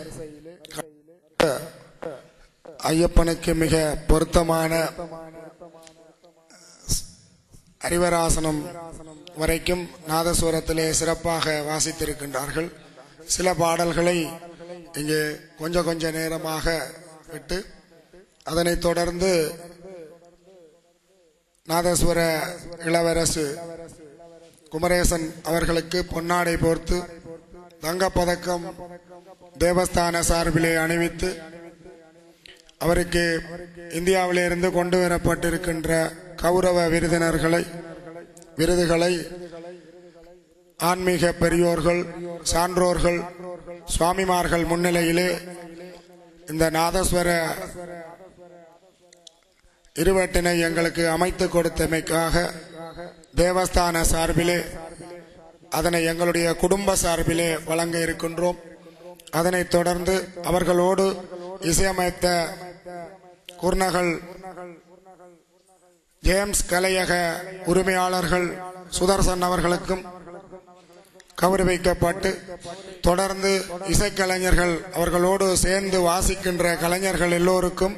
ஐயப்பனுக்கு மிக பொருத்தமான அறிவராசனம் வரைக்கும் நாதஸ்வரத்திலே சிறப்பாக வாசித்திருக்கின்றார்கள் சில பாடல்களை இங்கே கொஞ்சம் கொஞ்ச நேரமாக விட்டு அதனைத் தொடர்ந்து நாதஸ்வர இளவரசு குமரேசன் அவர்களுக்கு பொன்னாடை போர்த்து தங்கப்பதக்கம் தேவஸ்தான சார்பிலே அணிவித்து அவருக்கு இந்தியாவிலிருந்து கொண்டு வரப்பட்டிருக்கின்ற கௌரவ விருதினர்களை விருதுகளை ஆன்மீக பெரியோர்கள் சான்றோர்கள் சுவாமிமார்கள் முன்னிலையிலே இந்த நாதஸ்வர இருவட்டினை எங்களுக்கு அமைத்து கொடுத்தமைக்காக தேவஸ்தான சார்பிலே அதனை எங்களுடைய குடும்ப சார்பிலே வழங்க இருக்கின்றோம் அதனைத் தொடர்ந்து அவர்களோடு இசையமைத்த குர்நகல் ஜேம்ஸ் கலையக உரிமையாளர்கள் சுதர்சன் அவர்களுக்கும் கௌரவிக்கப்பட்டு தொடர்ந்து இசைக்கலைஞர்கள் அவர்களோடு சேர்ந்து வாசிக்கின்ற கலைஞர்கள் எல்லோருக்கும்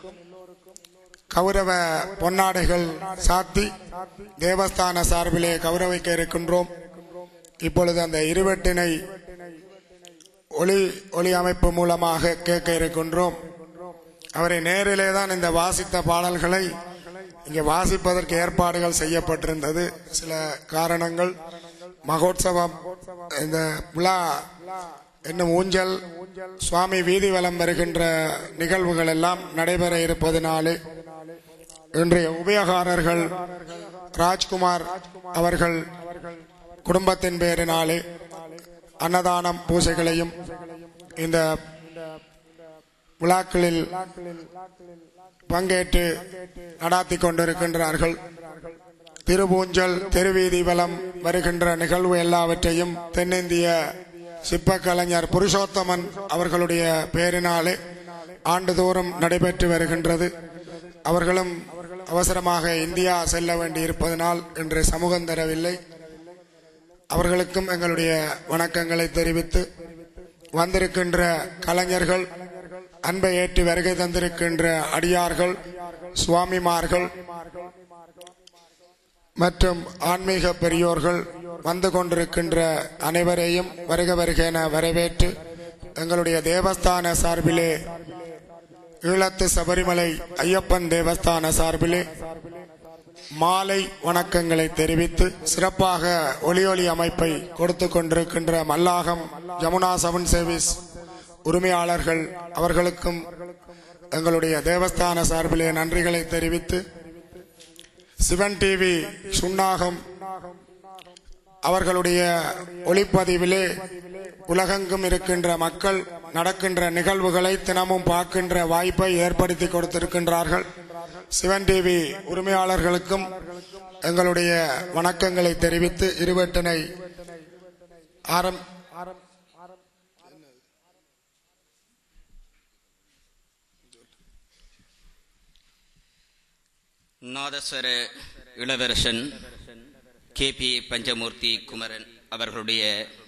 கௌரவ பொன்னாடைகள் சாத்தி தேவஸ்தான சார்பிலே கௌரவிக்க இருக்கின்றோம் இப்பொழுது அந்த இருவட்டினை ஒளி ஒளி அமைப்பு மூலமாக கேட்க இருக்கின்றோம் அவரை நேரிலே தான் இந்த வாசித்த பாடல்களை இங்கே வாசிப்பதற்கு ஏற்பாடுகள் செய்யப்பட்டிருந்தது சில காரணங்கள் மகோத்சவம் இந்த விழா என்னும் ஊஞ்சல் சுவாமி வீதி வலம் வருகின்ற நிகழ்வுகள் எல்லாம் நடைபெற இருப்பதனாலே இன்றைய உபயோகாரர்கள் ராஜ்குமார் அவர்கள் குடும்பத்தின் பேரினாலே அன்னதானம் பூசைகளையும் இந்த விழாக்களில் பங்கேற்று நடாத்தி கொண்டிருக்கின்றார்கள் திருபூஞ்சல் திருவீதி வலம் வருகின்ற நிகழ்வு எல்லாவற்றையும் தென்னிந்திய சிற்ப கலைஞர் புருஷோத்தமன் அவர்களுடைய பேரினாலே ஆண்டுதோறும் நடைபெற்று வருகின்றது அவர்களும் அவசரமாக இந்தியா செல்ல வேண்டியிருப்பதனால் இன்று சமூகம் தரவில்லை அவர்களுக்கும் எங்களுடைய வணக்கங்களை தெரிவித்து வந்திருக்கின்ற கலைஞர்கள் அன்பை ஏற்றி வருகை தந்திருக்கின்ற அடியார்கள் சுவாமிமார்கள் மற்றும் ஆன்மீக பெரியோர்கள் வந்து கொண்டிருக்கின்ற அனைவரையும் வருக வருக என வரவேற்று எங்களுடைய தேவஸ்தான சார்பிலே ஈழத்து சபரிமலை ஐயப்பன் தேவஸ்தான சார்பிலே மாலை வணக்கங்களை தெரிவித்து சிறப்பாக ஒலி ஒலி அமைப்பை கொடுத்து கொண்டிருக்கின்ற மல்லாகம் ஜமுனா செவன் சர்வீஸ் உரிமையாளர்கள் அவர்களுக்கும் எங்களுடைய தேவஸ்தான சார்பிலே நன்றிகளை தெரிவித்து சிவன் டிவி சுன்னாகம் அவர்களுடைய ஒளிப்பதிவிலே உலகெங்கும் இருக்கின்ற மக்கள் நடக்கின்ற நிகழ்வுகளை தினமும் பார்க்கின்ற வாய்ப்பை ஏற்படுத்தி கொடுத்திருக்கின்றார்கள் சிவன் டிவி உரிமையாளர்களுக்கும் எங்களுடைய வணக்கங்களை தெரிவித்து இருவட்டினை ஆரம் நாதஸ்வர இளவரசன் கே பி பஞ்சமூர்த்தி குமரன் அவர்களுடைய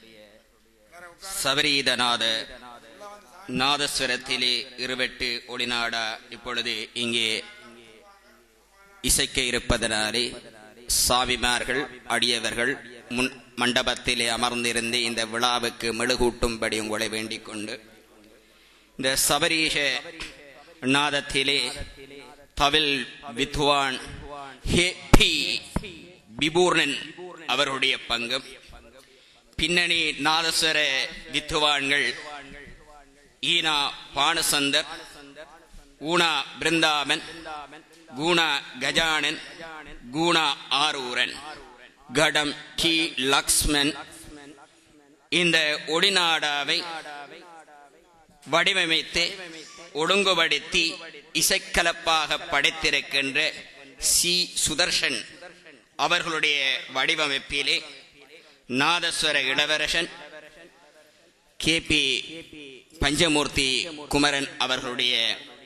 சபரீதநாத நாதஸ்வரத்திலே இருவெட்டு ஒளிநாடா இப்பொழுது இங்கே இசைக்க இருப்பதனாலே சாவிமார்கள் அடியவர்கள் முன் மண்டபத்திலே அமர்ந்திருந்து இந்த விழாவுக்கு மெழுகூட்டும்படி உங்களை வேண்டிக் கொண்டு இந்த சபரீஷ நாதத்திலே தவில் வித்வான் ஹே பி பிபூர்ணன் அவருடைய பங்கும் பின்னணி நாதஸ்வர வித்துவான்கள் ஈனா பானுசந்தர் ஊனா பிருந்தாவன் கூணா கஜானன் கூணா ஆரூரன் கடம் டி லக்ஷ்மன் இந்த ஒடிநாடாவை வடிவமைத்து ஒழுங்குபடுத்தி இசைக்கலப்பாக படைத்திருக்கின்ற சி சுதர்ஷன் அவர்களுடைய வடிவமைப்பிலே நாதஸ்வர இளவரசன் கே பி பஞ்சமூர்த்தி குமரன் அவர்களுடைய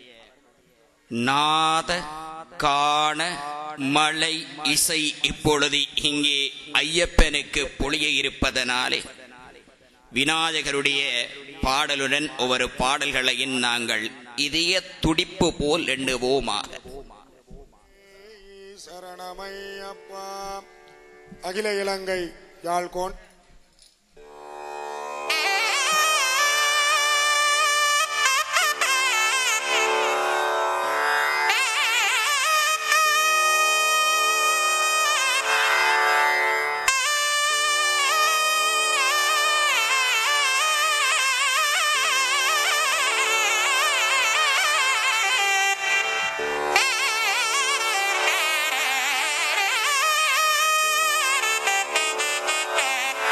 நாத காண மலை இசை இப்பொழுது இங்கே ஐயப்பனுக்கு பொழிய இருப்பதனாலே விநாயகருடைய பாடலுடன் ஒவ்வொரு பாடல்களையும் நாங்கள் இதய துடிப்பு போல் எண்ணுவோமாக சரணமையப்பா அகில இலங்கை யாழ்கோன் Thank you.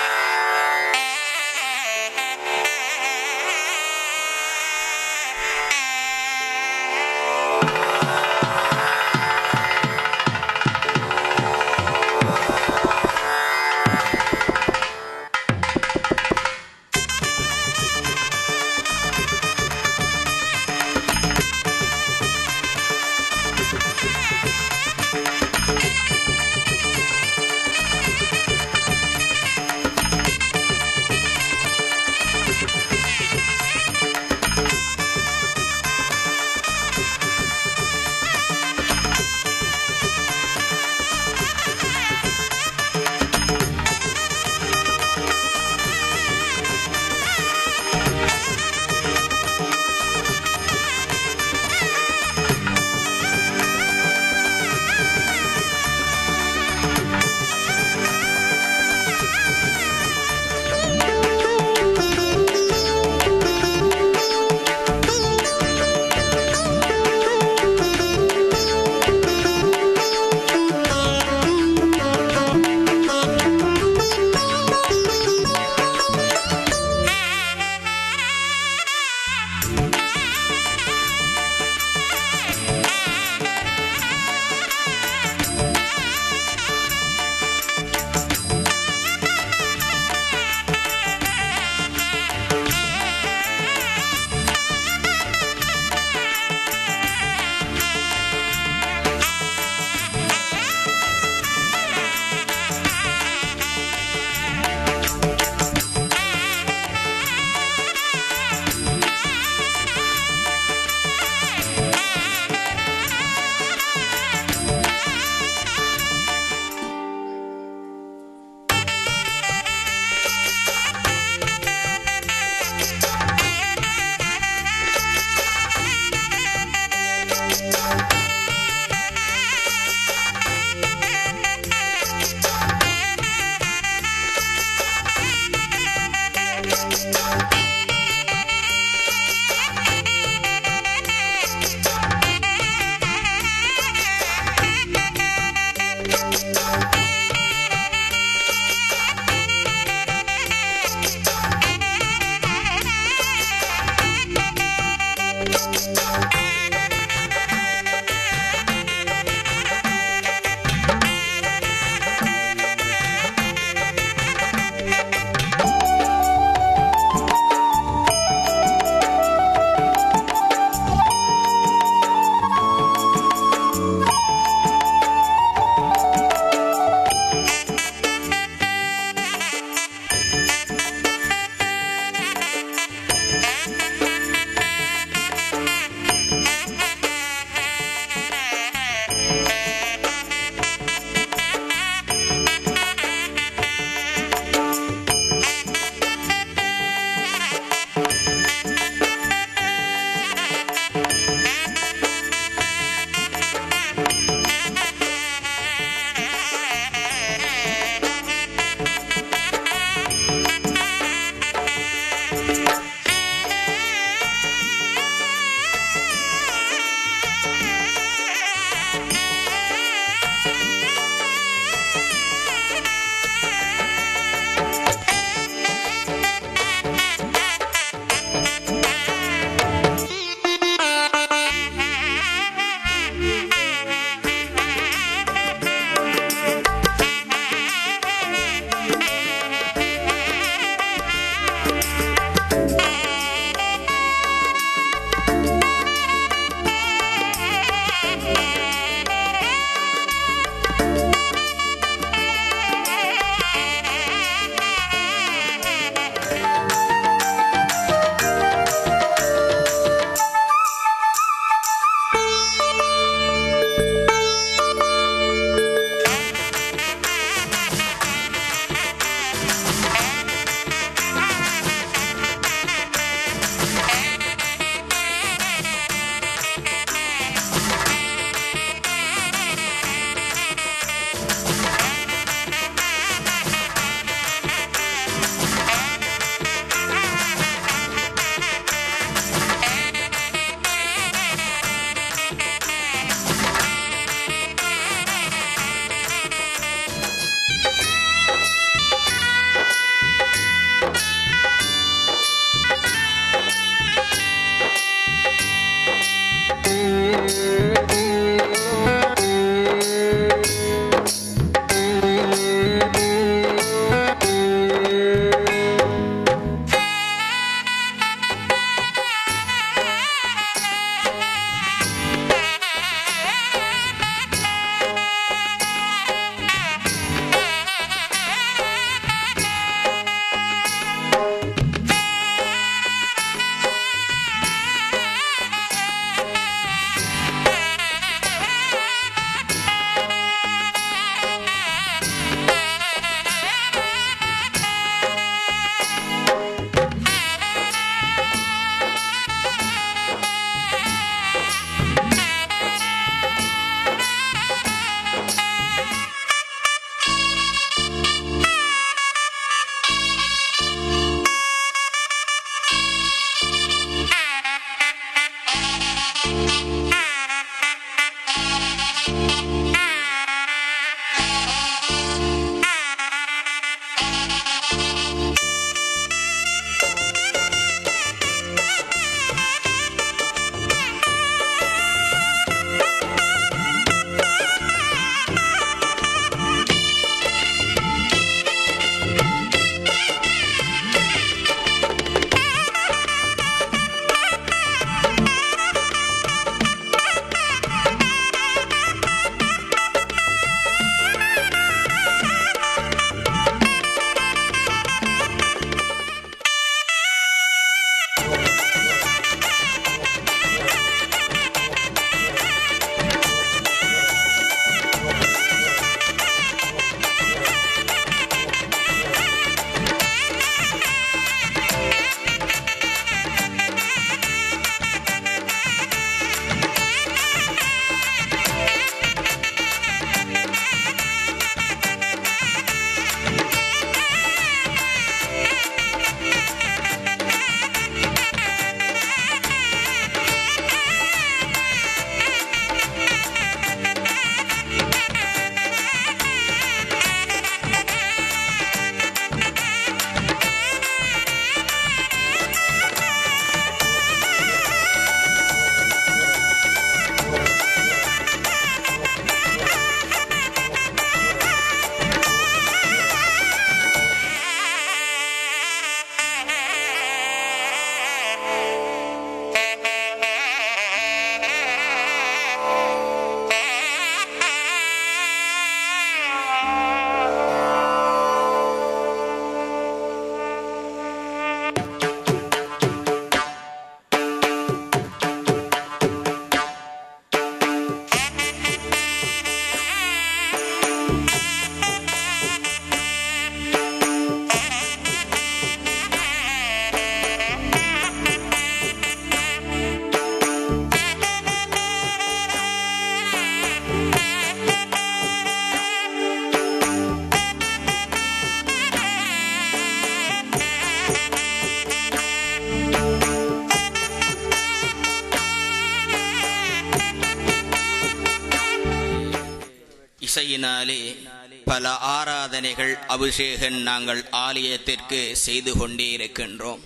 இசையினாலே பல ஆராதனைகள் அபிஷேகம் நாங்கள் ஆலயத்திற்கு செய்து கொண்டே இருக்கின்றோம்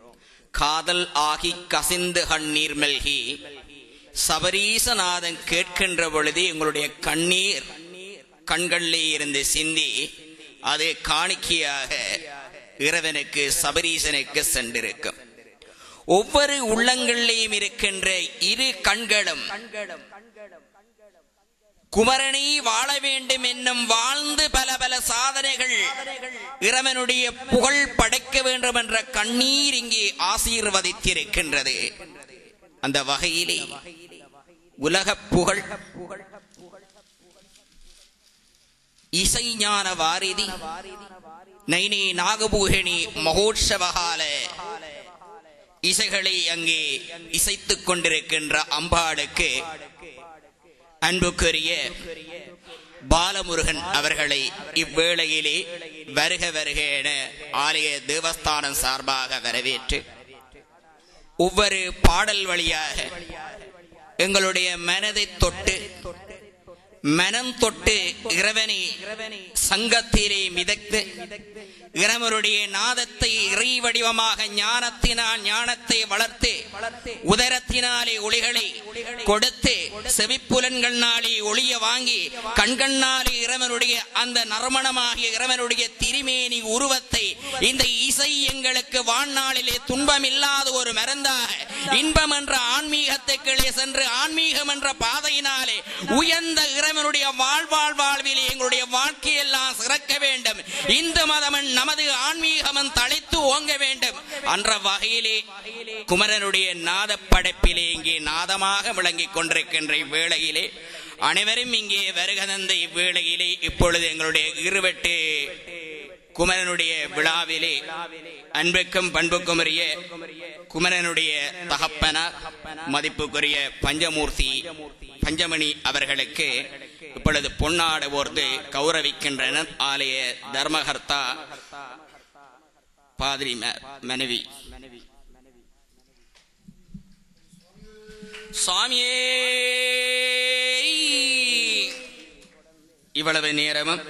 காதல் ஆகி கசிந்து கண்ணீர் மெல்கி சபரீசநாதன் கேட்கின்ற பொழுது எங்களுடைய கண்ணீர் கண்களிலே இருந்து சிந்தி அது காணிக்கையாக இறைவனுக்கு சபரீசனுக்கு சென்றிருக்கும் ஒவ்வொரு உள்ளங்களிலேயும் இருக்கின்ற இரு கண்களும் குமரனை வாழ வேண்டும் என்னும் வாழ்ந்து பல பல சாதனைகள் இறைவனுடைய புகழ் படைக்க வேண்டும் என்ற கண்ணீர் இங்கே ஆசீர்வதித்திருக்கின்றது அந்த வகையிலே உலக புகழ் இசைஞான வாரிதி நைனி நாகபூஷணி மகோற்சவகால இசைகளை அங்கே இசைத்துக் கொண்டிருக்கின்ற அம்பாளுக்கு அன்புக்குரிய பாலமுருகன் அவர்களை இவ்வேளையிலே வருக வருக என ஆலய தேவஸ்தானம் சார்பாக வரவேற்று ஒவ்வொரு பாடல் வழியாக எங்களுடைய மனதை தொட்டு மனம் தொட்டு இறைவனை சங்கத்திலே மிதத்து இறைவனுடைய நாதத்தை இறை வடிவமாக ஞானத்தினால் ஞானத்தை வளர்த்து உதரத்தினாலே ஒளிகளை கொடுத்து செவிப்புலன்கள்னாலே ஒளிய வாங்கி கண்கண்ணாலே இறைவனுடைய அந்த நறுமணமாகிய இறைவனுடைய திருமேனி உருவத்தை இந்த இசை எங்களுக்கு வாழ்நாளிலே துன்பம் இல்லாத ஒரு மருந்தாக இன்பம் என்ற ஆன்மீகத்துக்களே சென்று ஆன்மீகம் என்ற பாதையினாலே உயர்ந்த இறைவனுடைய வாழ்வாழ் வாழ்விலே எங்களுடைய வாழ்க்கையெல்லாம் சிறக்க வேண்டும் இந்து மதமன் நமது ஆன்மீகமன் தழைத்து ஓங்க வேண்டும் என்ற வகையிலே குமரனுடைய நாத படைப்பிலே இங்கே நாதமாக விளங்கிக் கொண்டிருக்கின்ற இவ்வேளையிலே அனைவரும் இங்கே வருக தந்த இவ்வேளையிலே இப்பொழுது எங்களுடைய இருவெட்டு குமரனுடைய விழாவிலே அன்புக்கும் பண்புக்கும் உரிய குமரனுடைய தகப்பனார் மதிப்புக்குரிய பஞ்சமூர்த்தி பஞ்சமணி அவர்களுக்கு இப்பொழுது பொன்னாடு ஓர்ந்து கௌரவிக்கின்றனர் ஆலய தர்மகர்த்தா பாதிரி ம- மனைவி சுவாமியே இவ்வளவு நேரமும்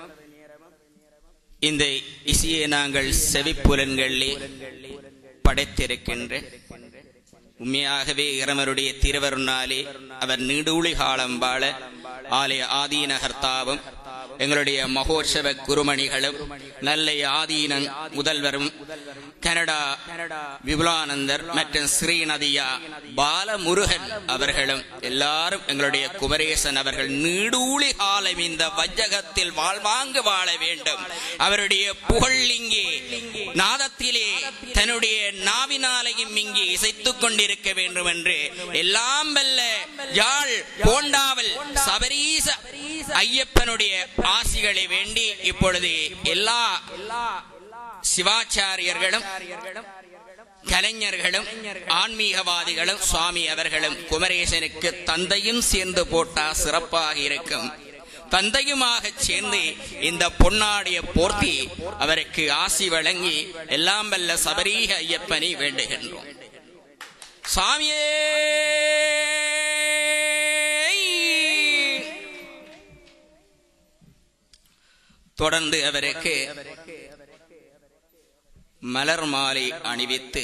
இந்த இசையை நாங்கள் செவிப்புலன்களிலே படைத்திருக்கின்ற உண்மையாகவே இறைவனுடைய திருவருணாலே அவர் நீடூழி காலம் வாழ ஆலய ஆதீனகர்த்தாவும் எங்களுடைய மகோற்சவ குருமணிகளும் நல்ல ஆதீன முதல்வரும் கனடா விபுலானந்தர் மற்றும் ஸ்ரீநதியா பாலமுருகன் அவர்களும் எல்லாரும் எங்களுடைய குமரேசன் அவர்கள் நீடூழி காலம் இந்த வஞ்சகத்தில் வாழ்வாங்கு வாழ வேண்டும் அவருடைய புகழ் இங்கே நாதத்திலே தன்னுடைய நாவினாலையும் இங்கே இசைத்துக் கொண்டிருக்க வேண்டும் என்று எல்லாம் வல்ல யாழ் போண்டாவல் சபரீச ஐயப்பனுடைய ஆசிகளை வேண்டி இப்பொழுது எல்லா சிவாச்சாரியர்களும் கலைஞர்களும் ஆன்மீகவாதிகளும் சுவாமி அவர்களும் குமரேசனுக்கு தந்தையும் சேர்ந்து போட்டா சிறப்பாக இருக்கும் தந்தையுமாக சேர்ந்து இந்த பொன்னாடிய போர்த்தி அவருக்கு ஆசி வழங்கி எல்லாம் வல்ல சபரீக ஐயப்பனை வேண்டுகின்றோம் சாமியே தொடர்ந்து அவருக்கு மலர் மாலை அணிவித்து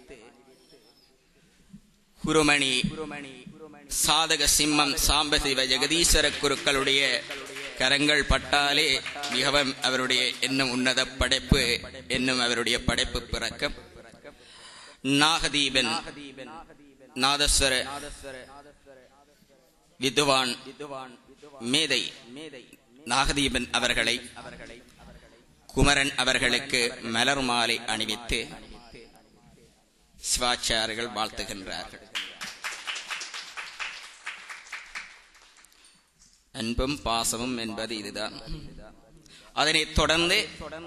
குருமணி சாதக சிம்மம் சாம்பசிவ ஜெகதீஸ்வர குருக்களுடைய கரங்கள் பட்டாலே மிகவும் அவருடைய என்னும் உன்னத படைப்பு என்னும் அவருடைய படைப்பு பிறக்கம் நாகதீபன் நாதஸ்வர விதுவான் மேதை நாகதீபன் அவர்களை குமரன் அவர்களுக்கு மலர் மாலை அணிவித்து சிவாச்சாரிகள் வாழ்த்துகின்றார்கள் அன்பும் பாசமும் என்பது இதுதான் அதனைத் தொடர்ந்து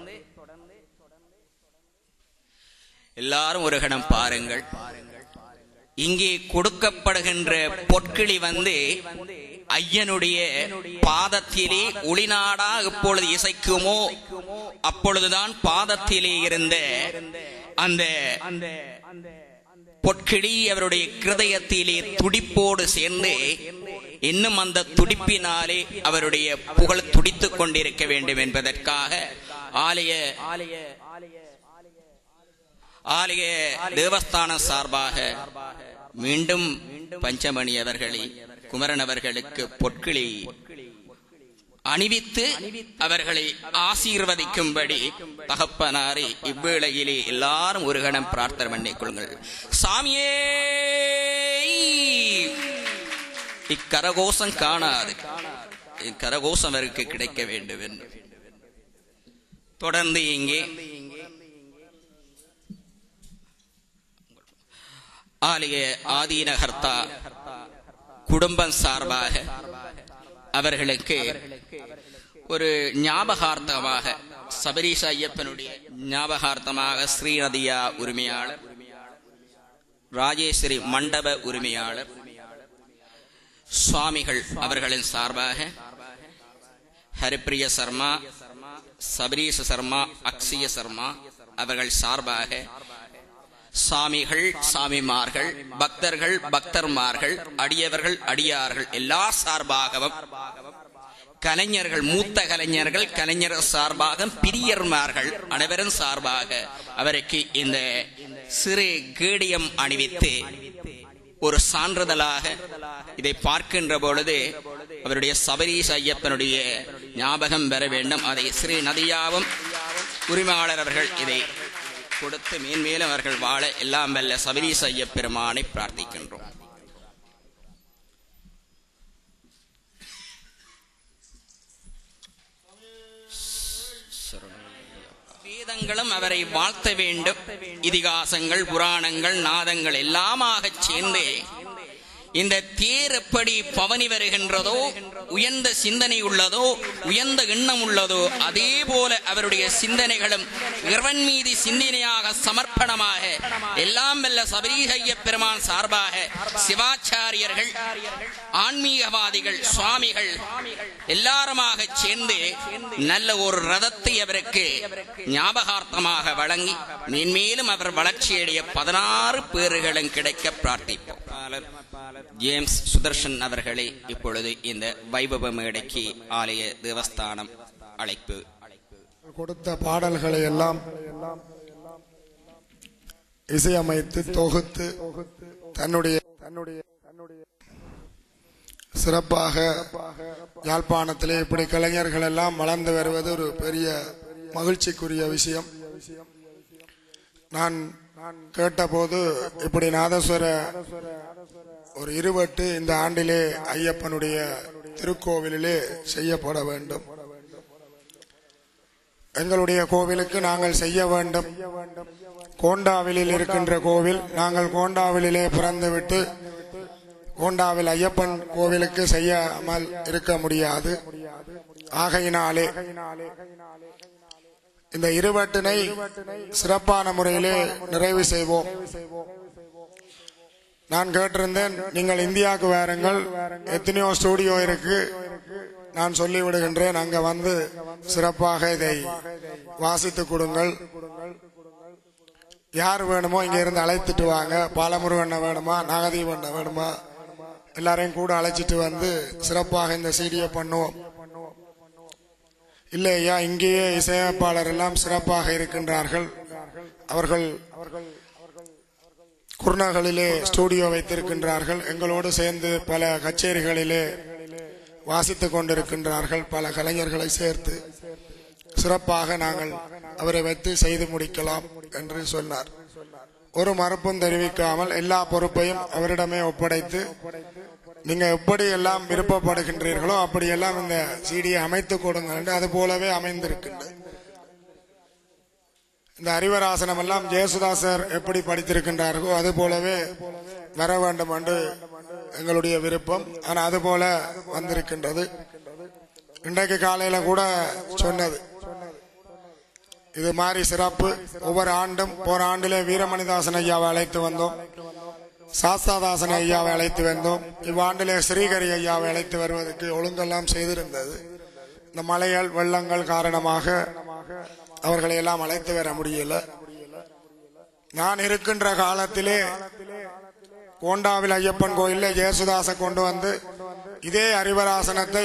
எல்லாரும் ஒரு கணம் பாருங்கள் இங்கே கொடுக்கப்படுகின்ற பொற்கிளி வந்து ஐயனுடைய பாதத்திலே ஒளிநாடா எப்பொழுது இசைக்குமோ அப்பொழுதுதான் பாதத்திலே இருந்த அந்த பொற்கிளி அவருடைய கிருதயத்திலே துடிப்போடு சேர்ந்து இன்னும் அந்த துடிப்பினாலே அவருடைய புகழ் துடித்துக் கொண்டிருக்க வேண்டும் என்பதற்காக ஆலய ஆலய தேவஸ்தானம் சார்பாக மீண்டும் பஞ்சமணி அவர்களை குமரன் அவர்களுக்கு பொற்கிளி அணிவித்து அவர்களை ஆசீர்வதிக்கும்படி தகப்பனாரை இவ்வேளையிலே எல்லாரும் ஒரு கணம் பிரார்த்தனை பண்ணிக் கொள்ளுங்கள் சாமியே இக்கரகோஷம் காணாது இக்கரகோஷம் அவருக்கு கிடைக்க வேண்டும் என்று தொடர்ந்து இங்கே ஆலய ஆதீனகர்த்தா குடும்பம் சார்பாக அவர்களுக்கு ஒரு ஞாபகார்த்தமாக சபரீஷ ஐயப்பனுடைய ஞாபகார்த்தமாக ஸ்ரீநதியா உரிமையாளர் ராஜேஸ்வரி மண்டப உரிமையாளர் சுவாமிகள் அவர்களின் சார்பாக ஹரிப்பிரிய சர்மா சபரீஷ சர்மா அக்ஷய சர்மா அவர்கள் சார்பாக சாமிகள் சாமிமார்கள் பக்தர்கள் பக்தர்மார்கள் அடியவர்கள் அடியார்கள் எல்லா சார்பாகவும் கலைஞர்கள் மூத்த கலைஞர்கள் கலைஞர் சார்பாக பிரியர்மார்கள் அனைவரும் சார்பாக அவருக்கு இந்த சிறு கேடியம் அணிவித்து ஒரு சான்றிதழாக இதை பார்க்கின்ற பொழுது அவருடைய சபரீஷ் ஐயப்பனுடைய ஞாபகம் பெற வேண்டும் அதை ஸ்ரீ நதியாவும் உரிமையாளர் அவர்கள் இதை கொடுத்து மேன்மேலும் அவர்கள் வாழ எல்லாம் வல்ல சபரீஷ் ஐயப்பெருமானை பிரார்த்திக்கின்றோம் வேதங்களும் அவரை வாழ்த்த வேண்டும் இதிகாசங்கள் புராணங்கள் நாதங்கள் எல்லாமாக சேர்ந்து இந்த தேர் எப்படி பவனி வருகின்றதோ உயர்ந்த சிந்தனை உள்ளதோ உயர்ந்த எண்ணம் உள்ளதோ அதே போல அவருடைய சிந்தனைகளும் இறைவன் மீது சிந்தனையாக சமர்ப்பணமாக எல்லாம் வல்ல சபரீகைய பெருமான் சார்பாக சிவாச்சாரியர்கள் ஆன்மீகவாதிகள் சுவாமிகள் எல்லாருமாக சேர்ந்து நல்ல ஒரு ரதத்தை அவருக்கு ஞாபகார்த்தமாக வழங்கி மேன்மேலும் அவர் வளர்ச்சியடைய பதினாறு பேறுகளும் கிடைக்க பிரார்த்திப்போம் ஜேம்ஸ் சுதர்ஷன் அவர்களை இப்பொழுது இந்த வைபவ மேடைக்கு ஆலய தேவஸ்தானம் அழைப்பு கொடுத்த பாடல்களை எல்லாம் இசையமைத்து தொகுத்து தன்னுடைய தன்னுடைய சிறப்பாக யாழ்ப்பாணத்திலே இப்படி கலைஞர்கள் எல்லாம் வளர்ந்து வருவது ஒரு பெரிய மகிழ்ச்சிக்குரிய விஷயம் நான் கேட்டபோது இப்படி நாதஸ்வர ஒரு இருவட்டு இந்த ஆண்டிலே ஐயப்பனுடைய திருக்கோவிலிலே செய்யப்பட வேண்டும் எங்களுடைய கோவிலுக்கு நாங்கள் செய்ய வேண்டும் கோண்டாவிலில் இருக்கின்ற கோவில் நாங்கள் கோண்டாவிலே பிறந்துவிட்டு கோண்டாவில் ஐயப்பன் கோவிலுக்கு செய்யாமல் இருக்க முடியாது ஆகையினாலே இந்த இருவட்டினை சிறப்பான முறையிலே நிறைவு செய்வோம் நான் கேட்டிருந்தேன் நீங்கள் இந்தியாவுக்கு வாருங்கள் எத்தனையோ ஸ்டூடியோ இருக்கு நான் சொல்லி விடுகின்றேன் அங்க வந்து சிறப்பாக இதை வாசித்து கொடுங்கள் யார் வேணுமோ இங்க இருந்து அழைத்துட்டு வாங்க பாலமுருகண்ண வேணுமா நாகதீபண்ண வேணுமா எல்லாரையும் கூட அழைச்சிட்டு வந்து சிறப்பாக இந்த சீடியை பண்ணுவோம் இல்லை ஐயா இங்கேயே இசையமைப்பாளர் எல்லாம் சிறப்பாக இருக்கின்றார்கள் அவர்கள் குர்ணாகளிலே ஸ்டூடியோ வைத்திருக்கின்றார்கள் எங்களோடு சேர்ந்து பல கச்சேரிகளிலே வாசித்துக் கொண்டிருக்கின்றார்கள் பல கலைஞர்களை சேர்த்து சிறப்பாக நாங்கள் அவரை வைத்து செய்து முடிக்கலாம் என்று சொன்னார் ஒரு மறுப்பும் தெரிவிக்காமல் எல்லா பொறுப்பையும் அவரிடமே ஒப்படைத்து நீங்க எப்படி எல்லாம் விருப்பப்படுகின்றீர்களோ அப்படியெல்லாம் இந்த சீடியை அமைத்து கொடுங்கள் என்று அது போலவே அமைந்திருக்கின்றது இந்த அறிவராசனம் எல்லாம் ஜெயசுதாசர் எப்படி படித்திருக்கின்றார்களோ அது போலவே வர வேண்டும் என்று எங்களுடைய விருப்பம் ஆனா அது போல வந்திருக்கின்றது இன்றைக்கு காலையில கூட சொன்னது இது மாதிரி சிறப்பு ஒவ்வொரு ஆண்டும் போற ஆண்டிலே வீரமணிதாசன் ஐயாவை அழைத்து வந்தோம் சாஸ்தாதாசன் ஐயாவை அழைத்து வந்தோம் இவ்வாண்டிலே ஸ்ரீகரி ஐயாவை அழைத்து வருவதற்கு ஒழுங்கெல்லாம் செய்திருந்தது இந்த மலைகள் வெள்ளங்கள் காரணமாக அவர்களை எல்லாம் அழைத்து வர முடியல நான் இருக்கின்ற காலத்திலே கோண்டாவில் ஐயப்பன் கோயிலில் ஜெயசுதாச கொண்டு வந்து இதே அறிவராசனத்தை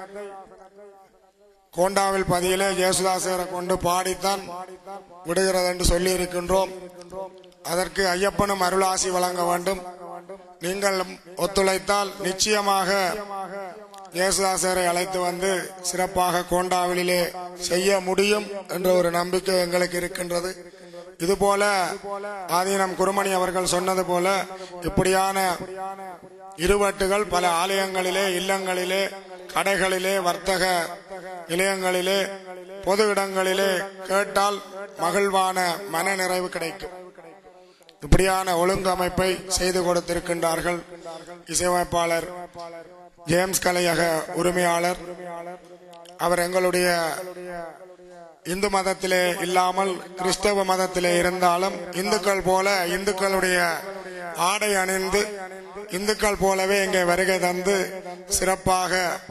கோண்டாவில் பதியிலே ஜெயசுதாசரை கொண்டு பாடித்தான் விடுகிறது என்று சொல்லி இருக்கின்றோம் அதற்கு ஐயப்பனும் அருளாசி வழங்க வேண்டும் நீங்கள் ஒத்துழைத்தால் நிச்சயமாக இயேசுதாசரை அழைத்து வந்து சிறப்பாக கோண்டாவிலே செய்ய முடியும் என்ற ஒரு நம்பிக்கை எங்களுக்கு இருக்கின்றது இதுபோல ஆதீனம் குருமணி அவர்கள் சொன்னது போல இப்படியான இருவட்டுகள் பல ஆலயங்களிலே இல்லங்களிலே கடைகளிலே வர்த்தக நிலையங்களிலே பொது இடங்களிலே கேட்டால் மகிழ்வான மன நிறைவு கிடைக்கும் இப்படியான ஒழுங்கமைப்பை செய்து கொடுத்திருக்கின்றார்கள் இசையமைப்பாளர் ஜேம்ஸ் கலையக உரிமையாளர் அவர் எங்களுடைய இந்து மதத்திலே இல்லாமல் கிறிஸ்தவ மதத்திலே இருந்தாலும் இந்துக்கள் போல இந்துக்களுடைய ஆடை அணிந்து இந்துக்கள் போலவே இங்கே வருகை தந்து சிறப்பாக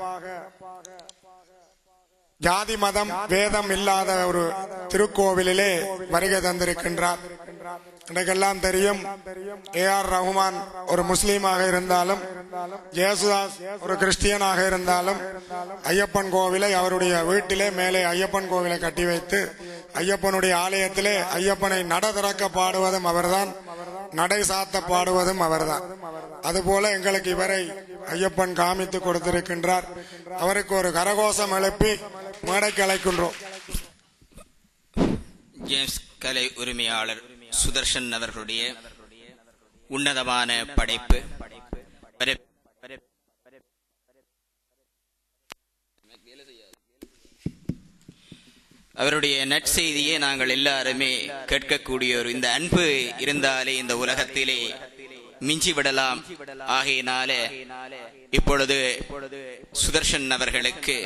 ஜாதி மதம் வேதம் இல்லாத ஒரு திருக்கோவிலிலே வருகை தந்திருக்கின்றார் இன்றைக்கெல்லாம் தெரியும் ஏ ஆர் ரஹ்மான் ஒரு முஸ்லீமாக இருந்தாலும் ஜேசுதாஸ் ஒரு கிறிஸ்டியனாக இருந்தாலும் ஐயப்பன் கோவிலை அவருடைய வீட்டிலே மேலே ஐயப்பன் கோவிலை கட்டி வைத்து ஐயப்பனுடைய ஆலயத்திலே ஐயப்பனை நட திறக்க பாடுவதும் அவர்தான் நடை சாத்த பாடுவதும் அவர்தான் அதுபோல எங்களுக்கு இவரை ஐயப்பன் காமித்து கொடுத்திருக்கின்றார் அவருக்கு ஒரு கரகோஷம் எழுப்பி மேடைக்கு அழைக்கின்றோம் ஜேம்ஸ் கலை உரிமையாளர் சுதர்ஷன் அவர்களுடைய உன்னதமான படைப்பு வரை- அவருடைய நற்செய்தியை நாங்கள் எல்லாருமே கேட்கக்கூடிய ஒரு இந்த அன்பு இருந்தாலே இந்த உலகத்திலே மிஞ்சி விடலாம் ஆகையினாலே இப்பொழுது சுதர்ஷன் அவர்களுக்கு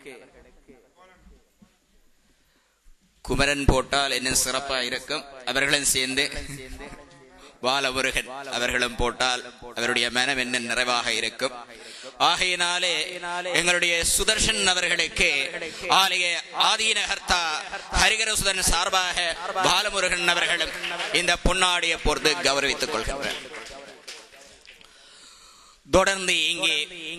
குமரன் போட்டால் இன்னும் சிறப்பா இருக்கும் அவர்களும் சேர்ந்து பாலமுருகன் அவர்களும் போட்டால் அவருடைய மனம் என்ன நிறைவாக இருக்கும் ஆகையினாலே எங்களுடைய சுதர்ஷன் அவர்களுக்கு ஆலய ஆதீனகர்த்தா ஹரிகரசுதன் சார்பாக பாலமுருகன் அவர்களும் இந்த பொன்னாடிய பொறுத்து கௌரவித்துக் கொள்கின்றனர் தொடர்ந்து இங்கே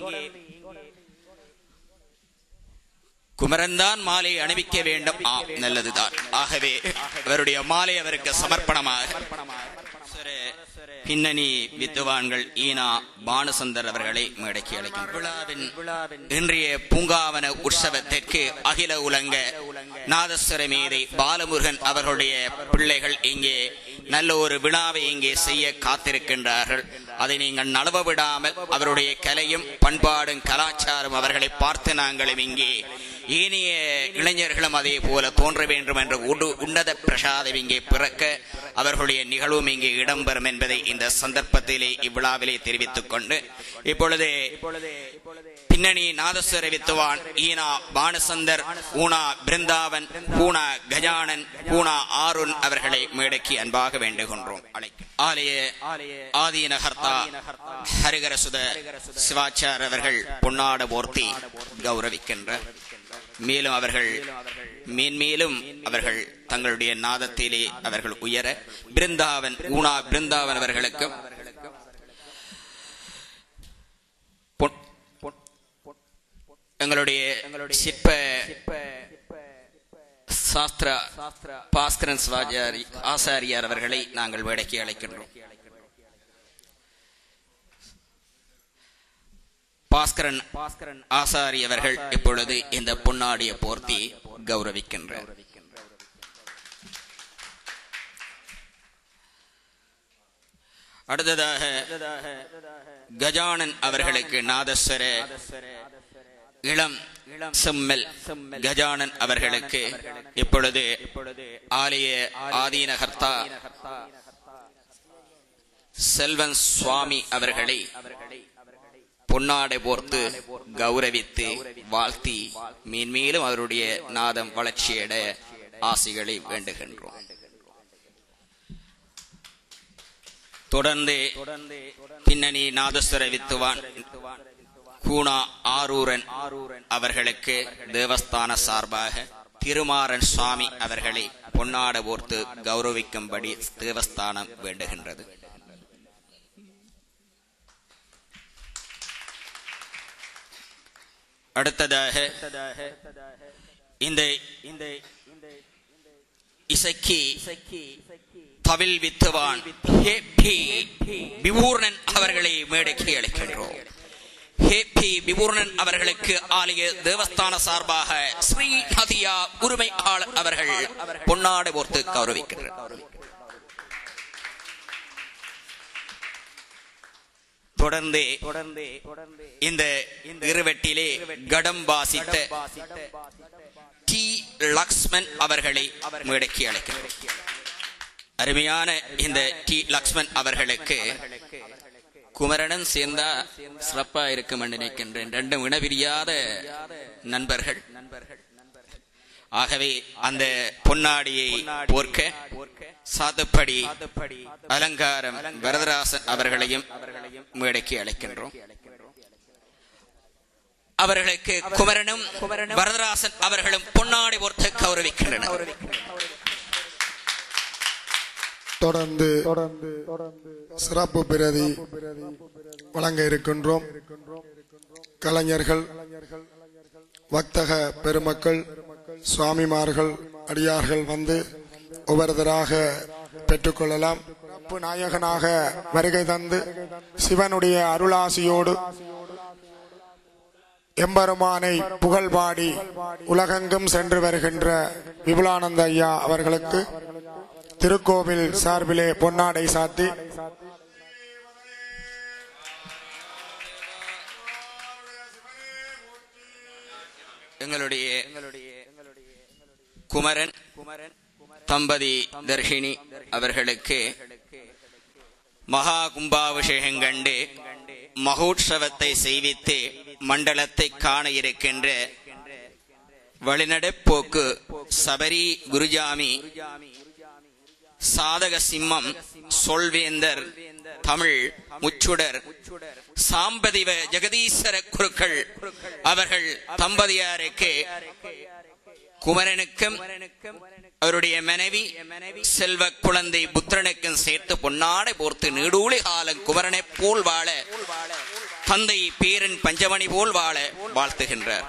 குமரன்தான் மாலை அணிவிக்க வேண்டும் ஆ நல்லதுதான் ஆகவே அவருடைய மாலை அவருக்கு சமர்ப்பணமாக பின்னணி வித்துவான்கள் ஈனா பானுசந்தர் அவர்களை மேடைக்கு அழைக்கின்றனர் விழாவின் இன்றைய பூங்காவன உற்சவத்திற்கு அகில உலங்க நாதஸ்வர மேதை பாலமுருகன் அவர்களுடைய பிள்ளைகள் இங்கே நல்ல ஒரு விழாவை இங்கே செய்ய காத்திருக்கின்றார்கள் அதை நீங்கள் நழுவ விடாமல் அவருடைய கலையும் பண்பாடும் கலாச்சாரம் அவர்களை பார்த்து நாங்களும் இங்கே ஏனைய இளைஞர்களும் அதே போல தோன்ற வேண்டும் என்ற உடு- உன்னத பிரசாதம் இங்கே பிறக்க அவர்களுடைய நிகழ்வும் இங்கே இடம்பெறும் என்பதை இந்த சந்தர்ப்பத்திலே இவ்விழாவிலே தெரிவித்துக் கொண்டு இப்பொழுது பின்னணி நாதஸ்வர வித்துவான் ஈனா பானுசந்தர் ஊனா பிருந்தாவன் பூனா கஜானன் பூனா ஆருண் அவர்களை மேடைக்கு அன்பாக வேண்டுகின்றோம் அழைக்க- ஆலய ஆதீனகர்த்தா ஹரிகரசுத சிவாச்சார் அவர்கள் பொன்னாட போர்த்தி கௌரவிக்கின்ற மேலும் அவர்கள் மேன்மேலும் அவர்கள் தங்களுடைய நாதத்திலே அவர்கள் உயர பிருந்தாவன் ஊனா பிருந்தாவன் அவர்களுக்கும் பொன்- எங்களுடைய சிற்ப சாஸ்திர பாஸ்கரன் சிவாச்சாரி ஆசாரியார் அவர்களை நாங்கள் வேடைக்கு அழைக்கின்றோம் பாஸ்கரன் ஆசாரி அவர்கள் இப்பொழுது இந்த பொன்னாடிய போர்த்தி கௌரவிக்கின்றார் அடுத்ததாக கஜானன் அவர்களுக்கு நாதஸ்வர இளம் செம்மல் கஜானன் அவர்களுக்கு இப்பொழுது ஆலய ஆதீனகர்த்தா செல்வன் சுவாமி அவர்களை பொன்னாடை போர்த்து கௌரவித்து வாழ்த்தி மேன்மேலும் அவருடைய நாதம் வளர்ச்சியடைய ஆசிகளை வேண்டுகின்றோம் தொடர்ந்து பின்னணி நாதஸ்வர வித்துவான் கூணா ஆரூரன் அவர்களுக்கு தேவஸ்தான சார்பாக திருமாறன் சுவாமி அவர்களை பொன்னாட போர்த்து கௌரவிக்கும்படி தேவஸ்தானம் வேண்டுகின்றது அடுத்ததாக இந்த இந்த இசைக்கு தவில் வித்துவான் ஹே பி விபூர்ணன் அவர்களை மேடைக்கு அழைக்கின்றோம் ஹே பி விபூர்ணன் அவர்களுக்கு ஆலய தேவஸ்தான சார்பாக ஸ்ரீ நதியா உரிமையாளர் அவர்கள் பொன்னாடை போர்த்து கௌரவிக்கின்றனர் தொடர்ந்து இந்த இருவெட்டிலே கடம் வாசித்த டி லக்ஷ்மன் அவர்களை மேடைக்கு அழைக்கிறோம் அருமையான இந்த டி லக்ஷ்மன் அவர்களுக்கு குமரனும் சேர்ந்தா சிறப்பா இருக்கும் என்று நினைக்கின்றேன் ரெண்டும் இனபிரியாத நண்பர்கள் ஆகவே அந்த பொன்னாடியை போர்க்க சாதுப்படி அலங்காரம் வரதராசன் அவர்களையும் மேடைக்கு அழைக்கின்றோம் அவர்களுக்கு குமரனும் வரதராசன் அவர்களும் பொன்னாடி ஒருத்த கௌரவிக்கின்றனர் தொடர்ந்து சிறப்பு பிரதி வழங்க இருக்கின்றோம் கலைஞர்கள் வர்த்தக பெருமக்கள் சுவாமிமார்கள் அடியார்கள் வந்து ஒவ்வொருத்தராக பெற்றுக்கொள்ளலாம் சிறப்பு நாயகனாக வருகை தந்து சிவனுடைய அருளாசியோடு எம்பெருமானை புகழ்பாடி உலகெங்கும் சென்று வருகின்ற விபுலானந்த ஐயா அவர்களுக்கு திருக்கோவில் சார்பிலே பொன்னாடை சாத்தி எங்களுடைய குமரன் தம்பதி தர்ஷினி அவர்களுக்கு மகா கும்பாபிஷேகம் கண்டு மகோற்சவத்தை செய்வித்து மண்டலத்தை காண இருக்கின்ற வழிநடப்போக்கு சபரி குருஜாமி சாதக சிம்மம் சொல்வேந்தர் தமிழ் முச்சுடர் சாம்பதிவ ஜெகதீஸ்வர குருக்கள் அவர்கள் தம்பதியாருக்கு குமரனுக்கும் அவருடைய மனைவி செல்வ குழந்தை புத்திரனுக்கும் சேர்த்து பொன்னாடை போர்த்து நீடூழி காலம் குமரனை போல் வாழ தந்தை பேரன் பஞ்சமணி போல் வாழ வாழ்த்துகின்றார்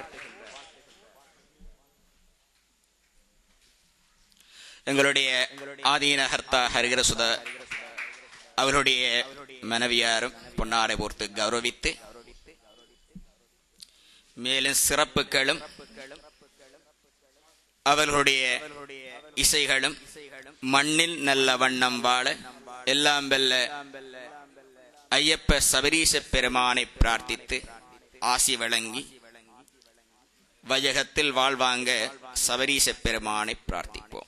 எங்களுடைய ஆதீனகர்த்தா ஹரிகரசுத அவருடைய மனைவியாரும் பொன்னாடை போர்த்து கௌரவித்து மேலும் சிறப்புகளும் அவர்களுடைய இசைகளும் மண்ணில் நல்ல வண்ணம் வாழ எல்லாம் வெல்ல ஐயப்ப சபரீச பெருமானை பிரார்த்தித்து ஆசி வழங்கி வையகத்தில் வாழ்வாங்க சபரீச பெருமானை பிரார்த்திப்போம்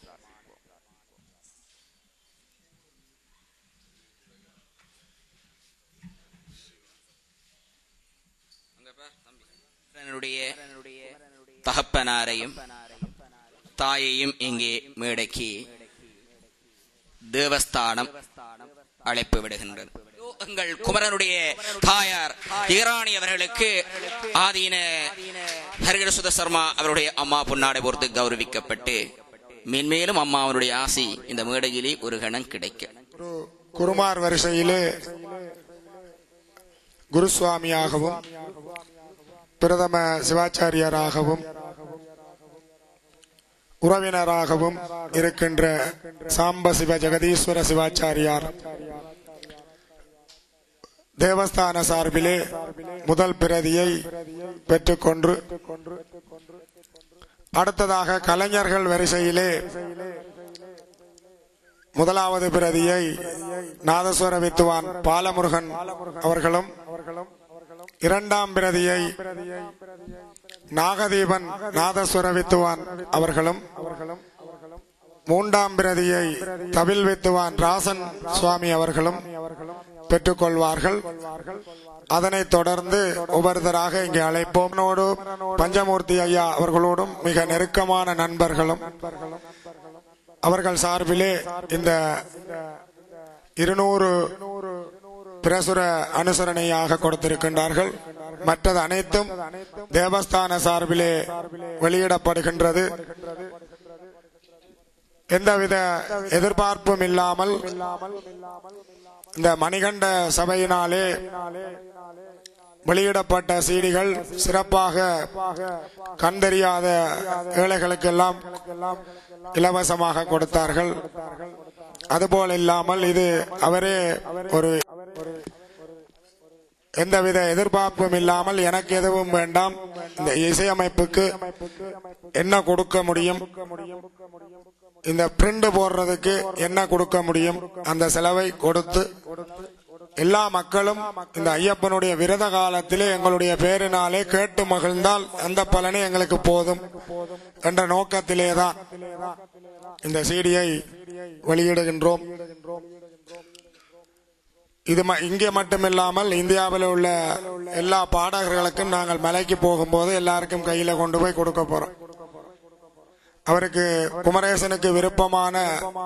என்னுடைய தகப்பனாரையும் தாயையும் இங்கே மேடைக்கு தேவஸ்தானம் அழைப்பு விடுகின்றது எங்கள் குமரனுடைய தாயார் ஈராணி அவர்களுக்கு ஆதீன ஹரிகரசுத சர்மா அவருடைய அம்மா பொன்னாடை பொறுத்து கௌரவிக்கப்பட்டு மென்மேலும் அம்மா அவருடைய ஆசி இந்த மேடையிலே ஒரு கணம் கிடைக்கும் குரு குருமார் வரிசையிலே குருசுவாமியாகவும் பிரதம சிவாச்சாரியராகவும் உறவினராகவும் இருக்கின்ற சாம்ப சிவ ஜெகதீஸ்வர சிவாச்சாரியார் தேவஸ்தான சார்பிலே முதல் பிரதியை பெற்றுக்கொண்டு அடுத்ததாக கலைஞர்கள் வரிசையிலே முதலாவது பிரதியை நாதஸ்வர வித்துவான் பாலமுருகன் அவர்களும் இரண்டாம் பிரதியை நாகதீபன் நாதஸ்வர வித்துவான் அவர்களும் மூன்றாம் பிரதியை தவில் வித்துவான் ராசன் சுவாமி அவர்களும் பெற்றுக்கொள்வார்கள் அதனைத் தொடர்ந்து ஒவ்வொருத்தராக இங்கே அழைப்போம் என்னோடு பஞ்சமூர்த்தி ஐயா அவர்களோடும் மிக நெருக்கமான நண்பர்களும் அவர்கள் சார்பிலே இந்த இருநூறு பிரசுர அனுசரணையாக கொடுத்திருக்கின்றார்கள் மற்றது அனைத்தும் தேவஸ்தான சார்பிலே வெளியிடப்படுகின்றது எந்தவித எதிர்பார்ப்பும் இல்லாமல் இந்த மணிகண்ட சபையினாலே வெளியிடப்பட்ட சீடிகள் சிறப்பாக கண்டறியாத ஏழைகளுக்கெல்லாம் இலவசமாக கொடுத்தார்கள் அதுபோல் இல்லாமல் இது அவரே ஒரு எந்தவித எதிர்பார்ப்பும் இல்லாமல் எனக்கு எதுவும் வேண்டாம் இந்த இசையமைப்புக்கு என்ன கொடுக்க முடியும் இந்த பிரிண்ட் போடுறதுக்கு என்ன கொடுக்க முடியும் அந்த செலவை கொடுத்து எல்லா மக்களும் இந்த ஐயப்பனுடைய விரத காலத்திலே எங்களுடைய பேரினாலே கேட்டு மகிழ்ந்தால் அந்த பலனே எங்களுக்கு போதும் என்ற நோக்கத்திலே தான் இந்த சீடியை வெளியிடுகின்றோம் இது ம- இங்கே மட்டுமில்லாமல் இந்தியாவில் உள்ள எல்லா பாடகர்களுக்கும் நாங்கள் மலைக்கு போகும்போது எல்லாருக்கும் கையில கொண்டு போய் கொடுக்க போறோம் அவருக்கு குமரேசனுக்கு விருப்பமான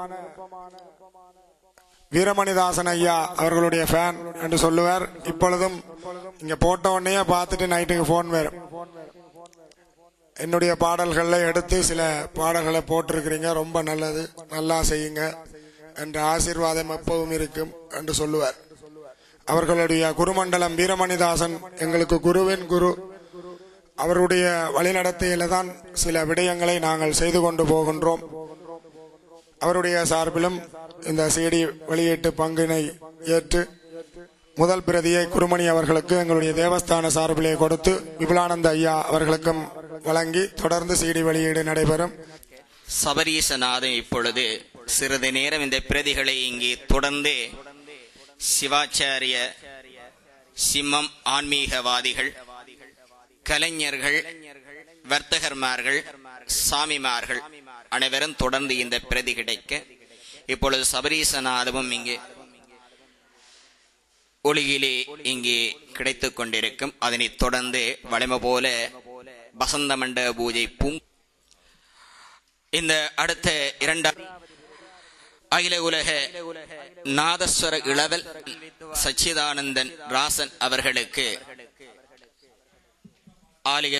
வீரமணிதாசன் ஐயா அவர்களுடைய ஃபேன் என்று சொல்லுவார் இப்பொழுதும் இங்க போட்ட உடனே பார்த்துட்டு நைட்டுக்கு போன் வரும் என்னுடைய பாடல்களை எடுத்து சில பாடல்களை போட்டிருக்கிறீங்க ரொம்ப நல்லது நல்லா செய்யுங்க என்ற ஆசீர்வாதம் எப்பவும் இருக்கும் என்று சொல்லுவார் அவர்களுடைய குருமண்டலம் வீரமணிதாசன் எங்களுக்கு குருவின் குரு அவருடைய வழிநடத்தையில தான் சில விடயங்களை நாங்கள் செய்து கொண்டு போகின்றோம் அவருடைய சார்பிலும் இந்த சிடி வெளியீட்டு பங்கினை ஏற்று முதல் பிரதியை குருமணி அவர்களுக்கு எங்களுடைய தேவஸ்தான சார்பிலே கொடுத்து விபுலானந்த ஐயா அவர்களுக்கும் வழங்கி தொடர்ந்து சிடி வெளியீடு நடைபெறும் சபரீசநாதன் இப்பொழுது சிறிது நேரம் இந்த பிரதிகளை இங்கே தொடர்ந்து சிவாச்சாரிய சிம்மம் ஆன்மீகவாதிகள் கலைஞர்கள் வர்த்தகர்மார்கள் சாமிமார்கள் அனைவரும் தொடர்ந்து இந்த பிரதி கிடைக்க இப்பொழுது சபரீசநாதமும் இங்கே ஒளியிலே இங்கே கிடைத்துக் கொண்டிருக்கும் அதனைத் தொடர்ந்து வலிமை போல வசந்த மண்டப பூஜை பூங் இந்த அடுத்த இரண்டாம் அகில உலக நாதஸ்வர இளவல் சச்சிதானந்தன் ராசன் அவர்களுக்கு ஆலிய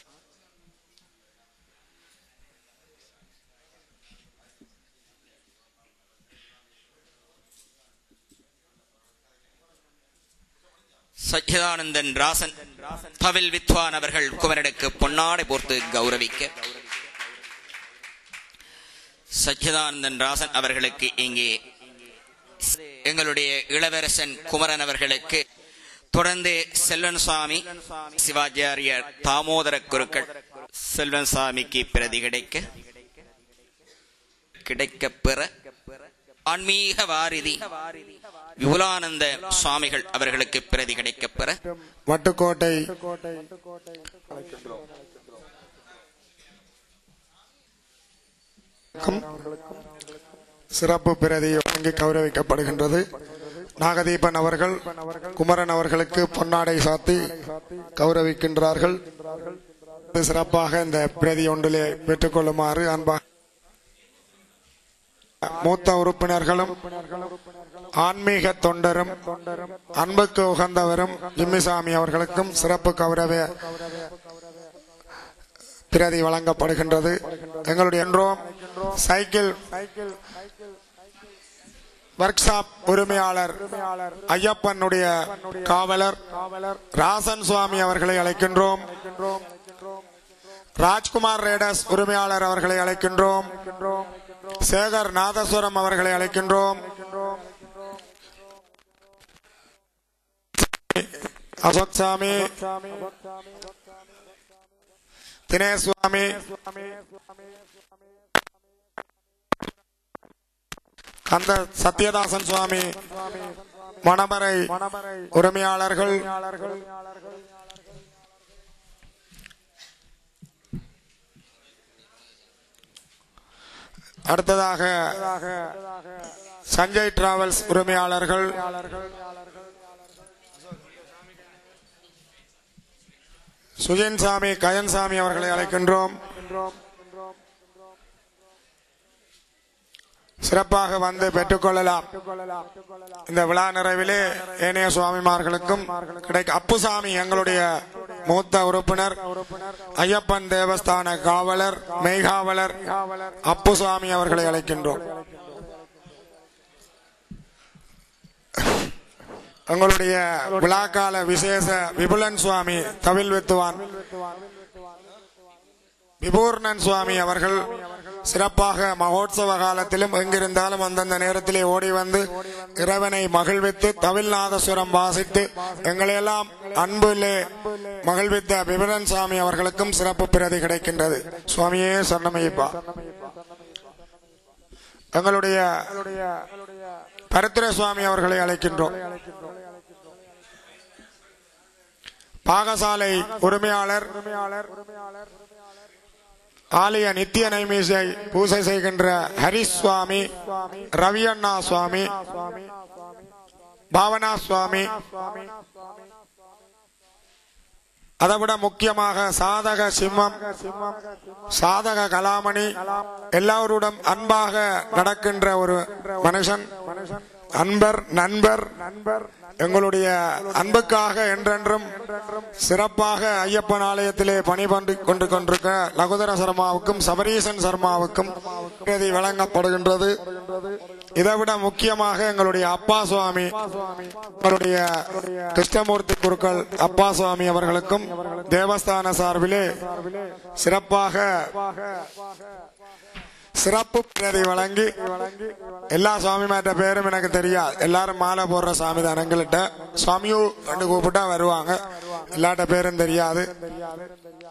சச்சிதானந்தன் ராசன் தவில் வித்வான் அவர்கள் குமரனுக்கு பொன்னாடை போர்த்து கௌரவிக்க சச்சிதானந்தன் ராசன் அவர்களுக்கு இங்கே எங்களுடைய இளவரசன் குமரன் அவர்களுக்கு தொடர்ந்து செல்வன் சுவாமி சிவாச்சாரியர் தாமோதர குருக்கள் செல்வன் சுவாமிக்கு பிரதி கிடைக்க கிடைக்க பெற ஆன்மீக வாரிதி விபுலானந்த சுவாமிகள் அவர்களுக்கு பிரதி கிடைக்க பெற வட்டுக்கோட்டை சிறப்பு பிரதி வழங்கி கௌரவிக்கப்படுகின்றது நாகதீபன் அவர்கள் குமரன் அவர்களுக்கு பொன்னாடை சாத்தி கௌரவிக்கின்றார்கள் சிறப்பாக இந்த பிரதி ஒன்றிலே பெற்றுக்கொள்ளுமாறு அன்பாக மூத்த உறுப்பினர்களும் ஆன்மீக தொண்டரும் அன்புக்கு உகந்தவரும் ஜிம்மிசாமி அவர்களுக்கும் சிறப்பு கௌரவ பிரதி வழங்கப்படுகின்றது எங்களுடைய என்றோம் சைக்கிள் ஒர்க் ஷாப் உரிமையாளர் ஐயப்பனுடைய காவலர் ராசன் சுவாமி அவர்களை அழைக்கின்றோம் ராஜ்குமார் ரேடஸ் உரிமையாளர் அவர்களை அழைக்கின்றோம் சேகர் நாதஸ்வரம் அவர்களை அழைக்கின்றோம் அசோக் சாமி தினேஷ் சுவாமி கந்த சத்யதாசன் சுவாமி மணமரை உரிமையாளர்கள் அடுத்ததாக சஞ்சய் டிராவல்ஸ் உரிமையாளர்கள் சுஜன் சாமி கயன் சாமி அவர்களை அழைக்கின்றோம் சிறப்பாக வந்து பெற்றுக்கொள்ளலாம் இந்த விழா நிறைவிலே ஏனைய சுவாமிமார்களுக்கும் கிடைக்க அப்புசாமி எங்களுடைய மூத்த உறுப்பினர் ஐயப்பன் தேவஸ்தான காவலர் மெய்காவலர் அப்புசாமி அவர்களை அழைக்கின்றோம் எங்களுடைய விழாக்கால விசேஷ விபுலன் சுவாமி தவில் வித்துவான் விபூர்ணன் சுவாமி அவர்கள் சிறப்பாக மகோத்சவ காலத்திலும் எங்கிருந்தாலும் அந்தந்த நேரத்திலே ஓடி வந்து இறைவனை மகிழ்வித்து தவில்நாதசுரம் வாசித்து எங்களையெல்லாம் அன்பிலே மகிழ்வித்த விபுலன் சுவாமி அவர்களுக்கும் சிறப்பு பிரதி கிடைக்கின்றது சுவாமியே சரணமையப்பா எங்களுடைய பரத்திர சுவாமி அவர்களை அழைக்கின்றோம் பாகசாலை உரிமையாளர் ஆலய நித்திய நைமீசை பூசை செய்கின்ற ஹரிஸ் சுவாமி ரவியண்ணா சுவாமி பாவனா சுவாமி அதைவிட முக்கியமாக சாதக சிம்மம் சாதக கலாமணி எல்லாருடன் அன்பாக நடக்கின்ற ஒரு மனுஷன் அன்பர் நண்பர் எங்களுடைய அன்புக்காக என்றென்றும் சிறப்பாக ஐயப்பன் ஆலயத்திலே பணிபண்டு கொண்டு கொண்டிருக்க லகுதர சர்மாவுக்கும் சபரீசன் சர்மாவுக்கும் இது வழங்கப்படுகின்றது இதைவிட முக்கியமாக எங்களுடைய அப்பா சுவாமி எங்களுடைய கிருஷ்ணமூர்த்தி குருக்கள் அப்பா சுவாமி அவர்களுக்கும் தேவஸ்தான சார்பிலே சிறப்பாக சிறப்பு பிரதி வழங்கி எல்லா சுவாமிமார்ட்ட பேரும் எனக்கு தெரியாது எல்லாரும் மாலை போடுற சாமி தான் எங்கள்கிட்ட சுவாமியும் ரெண்டு கூப்பிட்டா வருவாங்க எல்லாட்ட பேரும் தெரியாது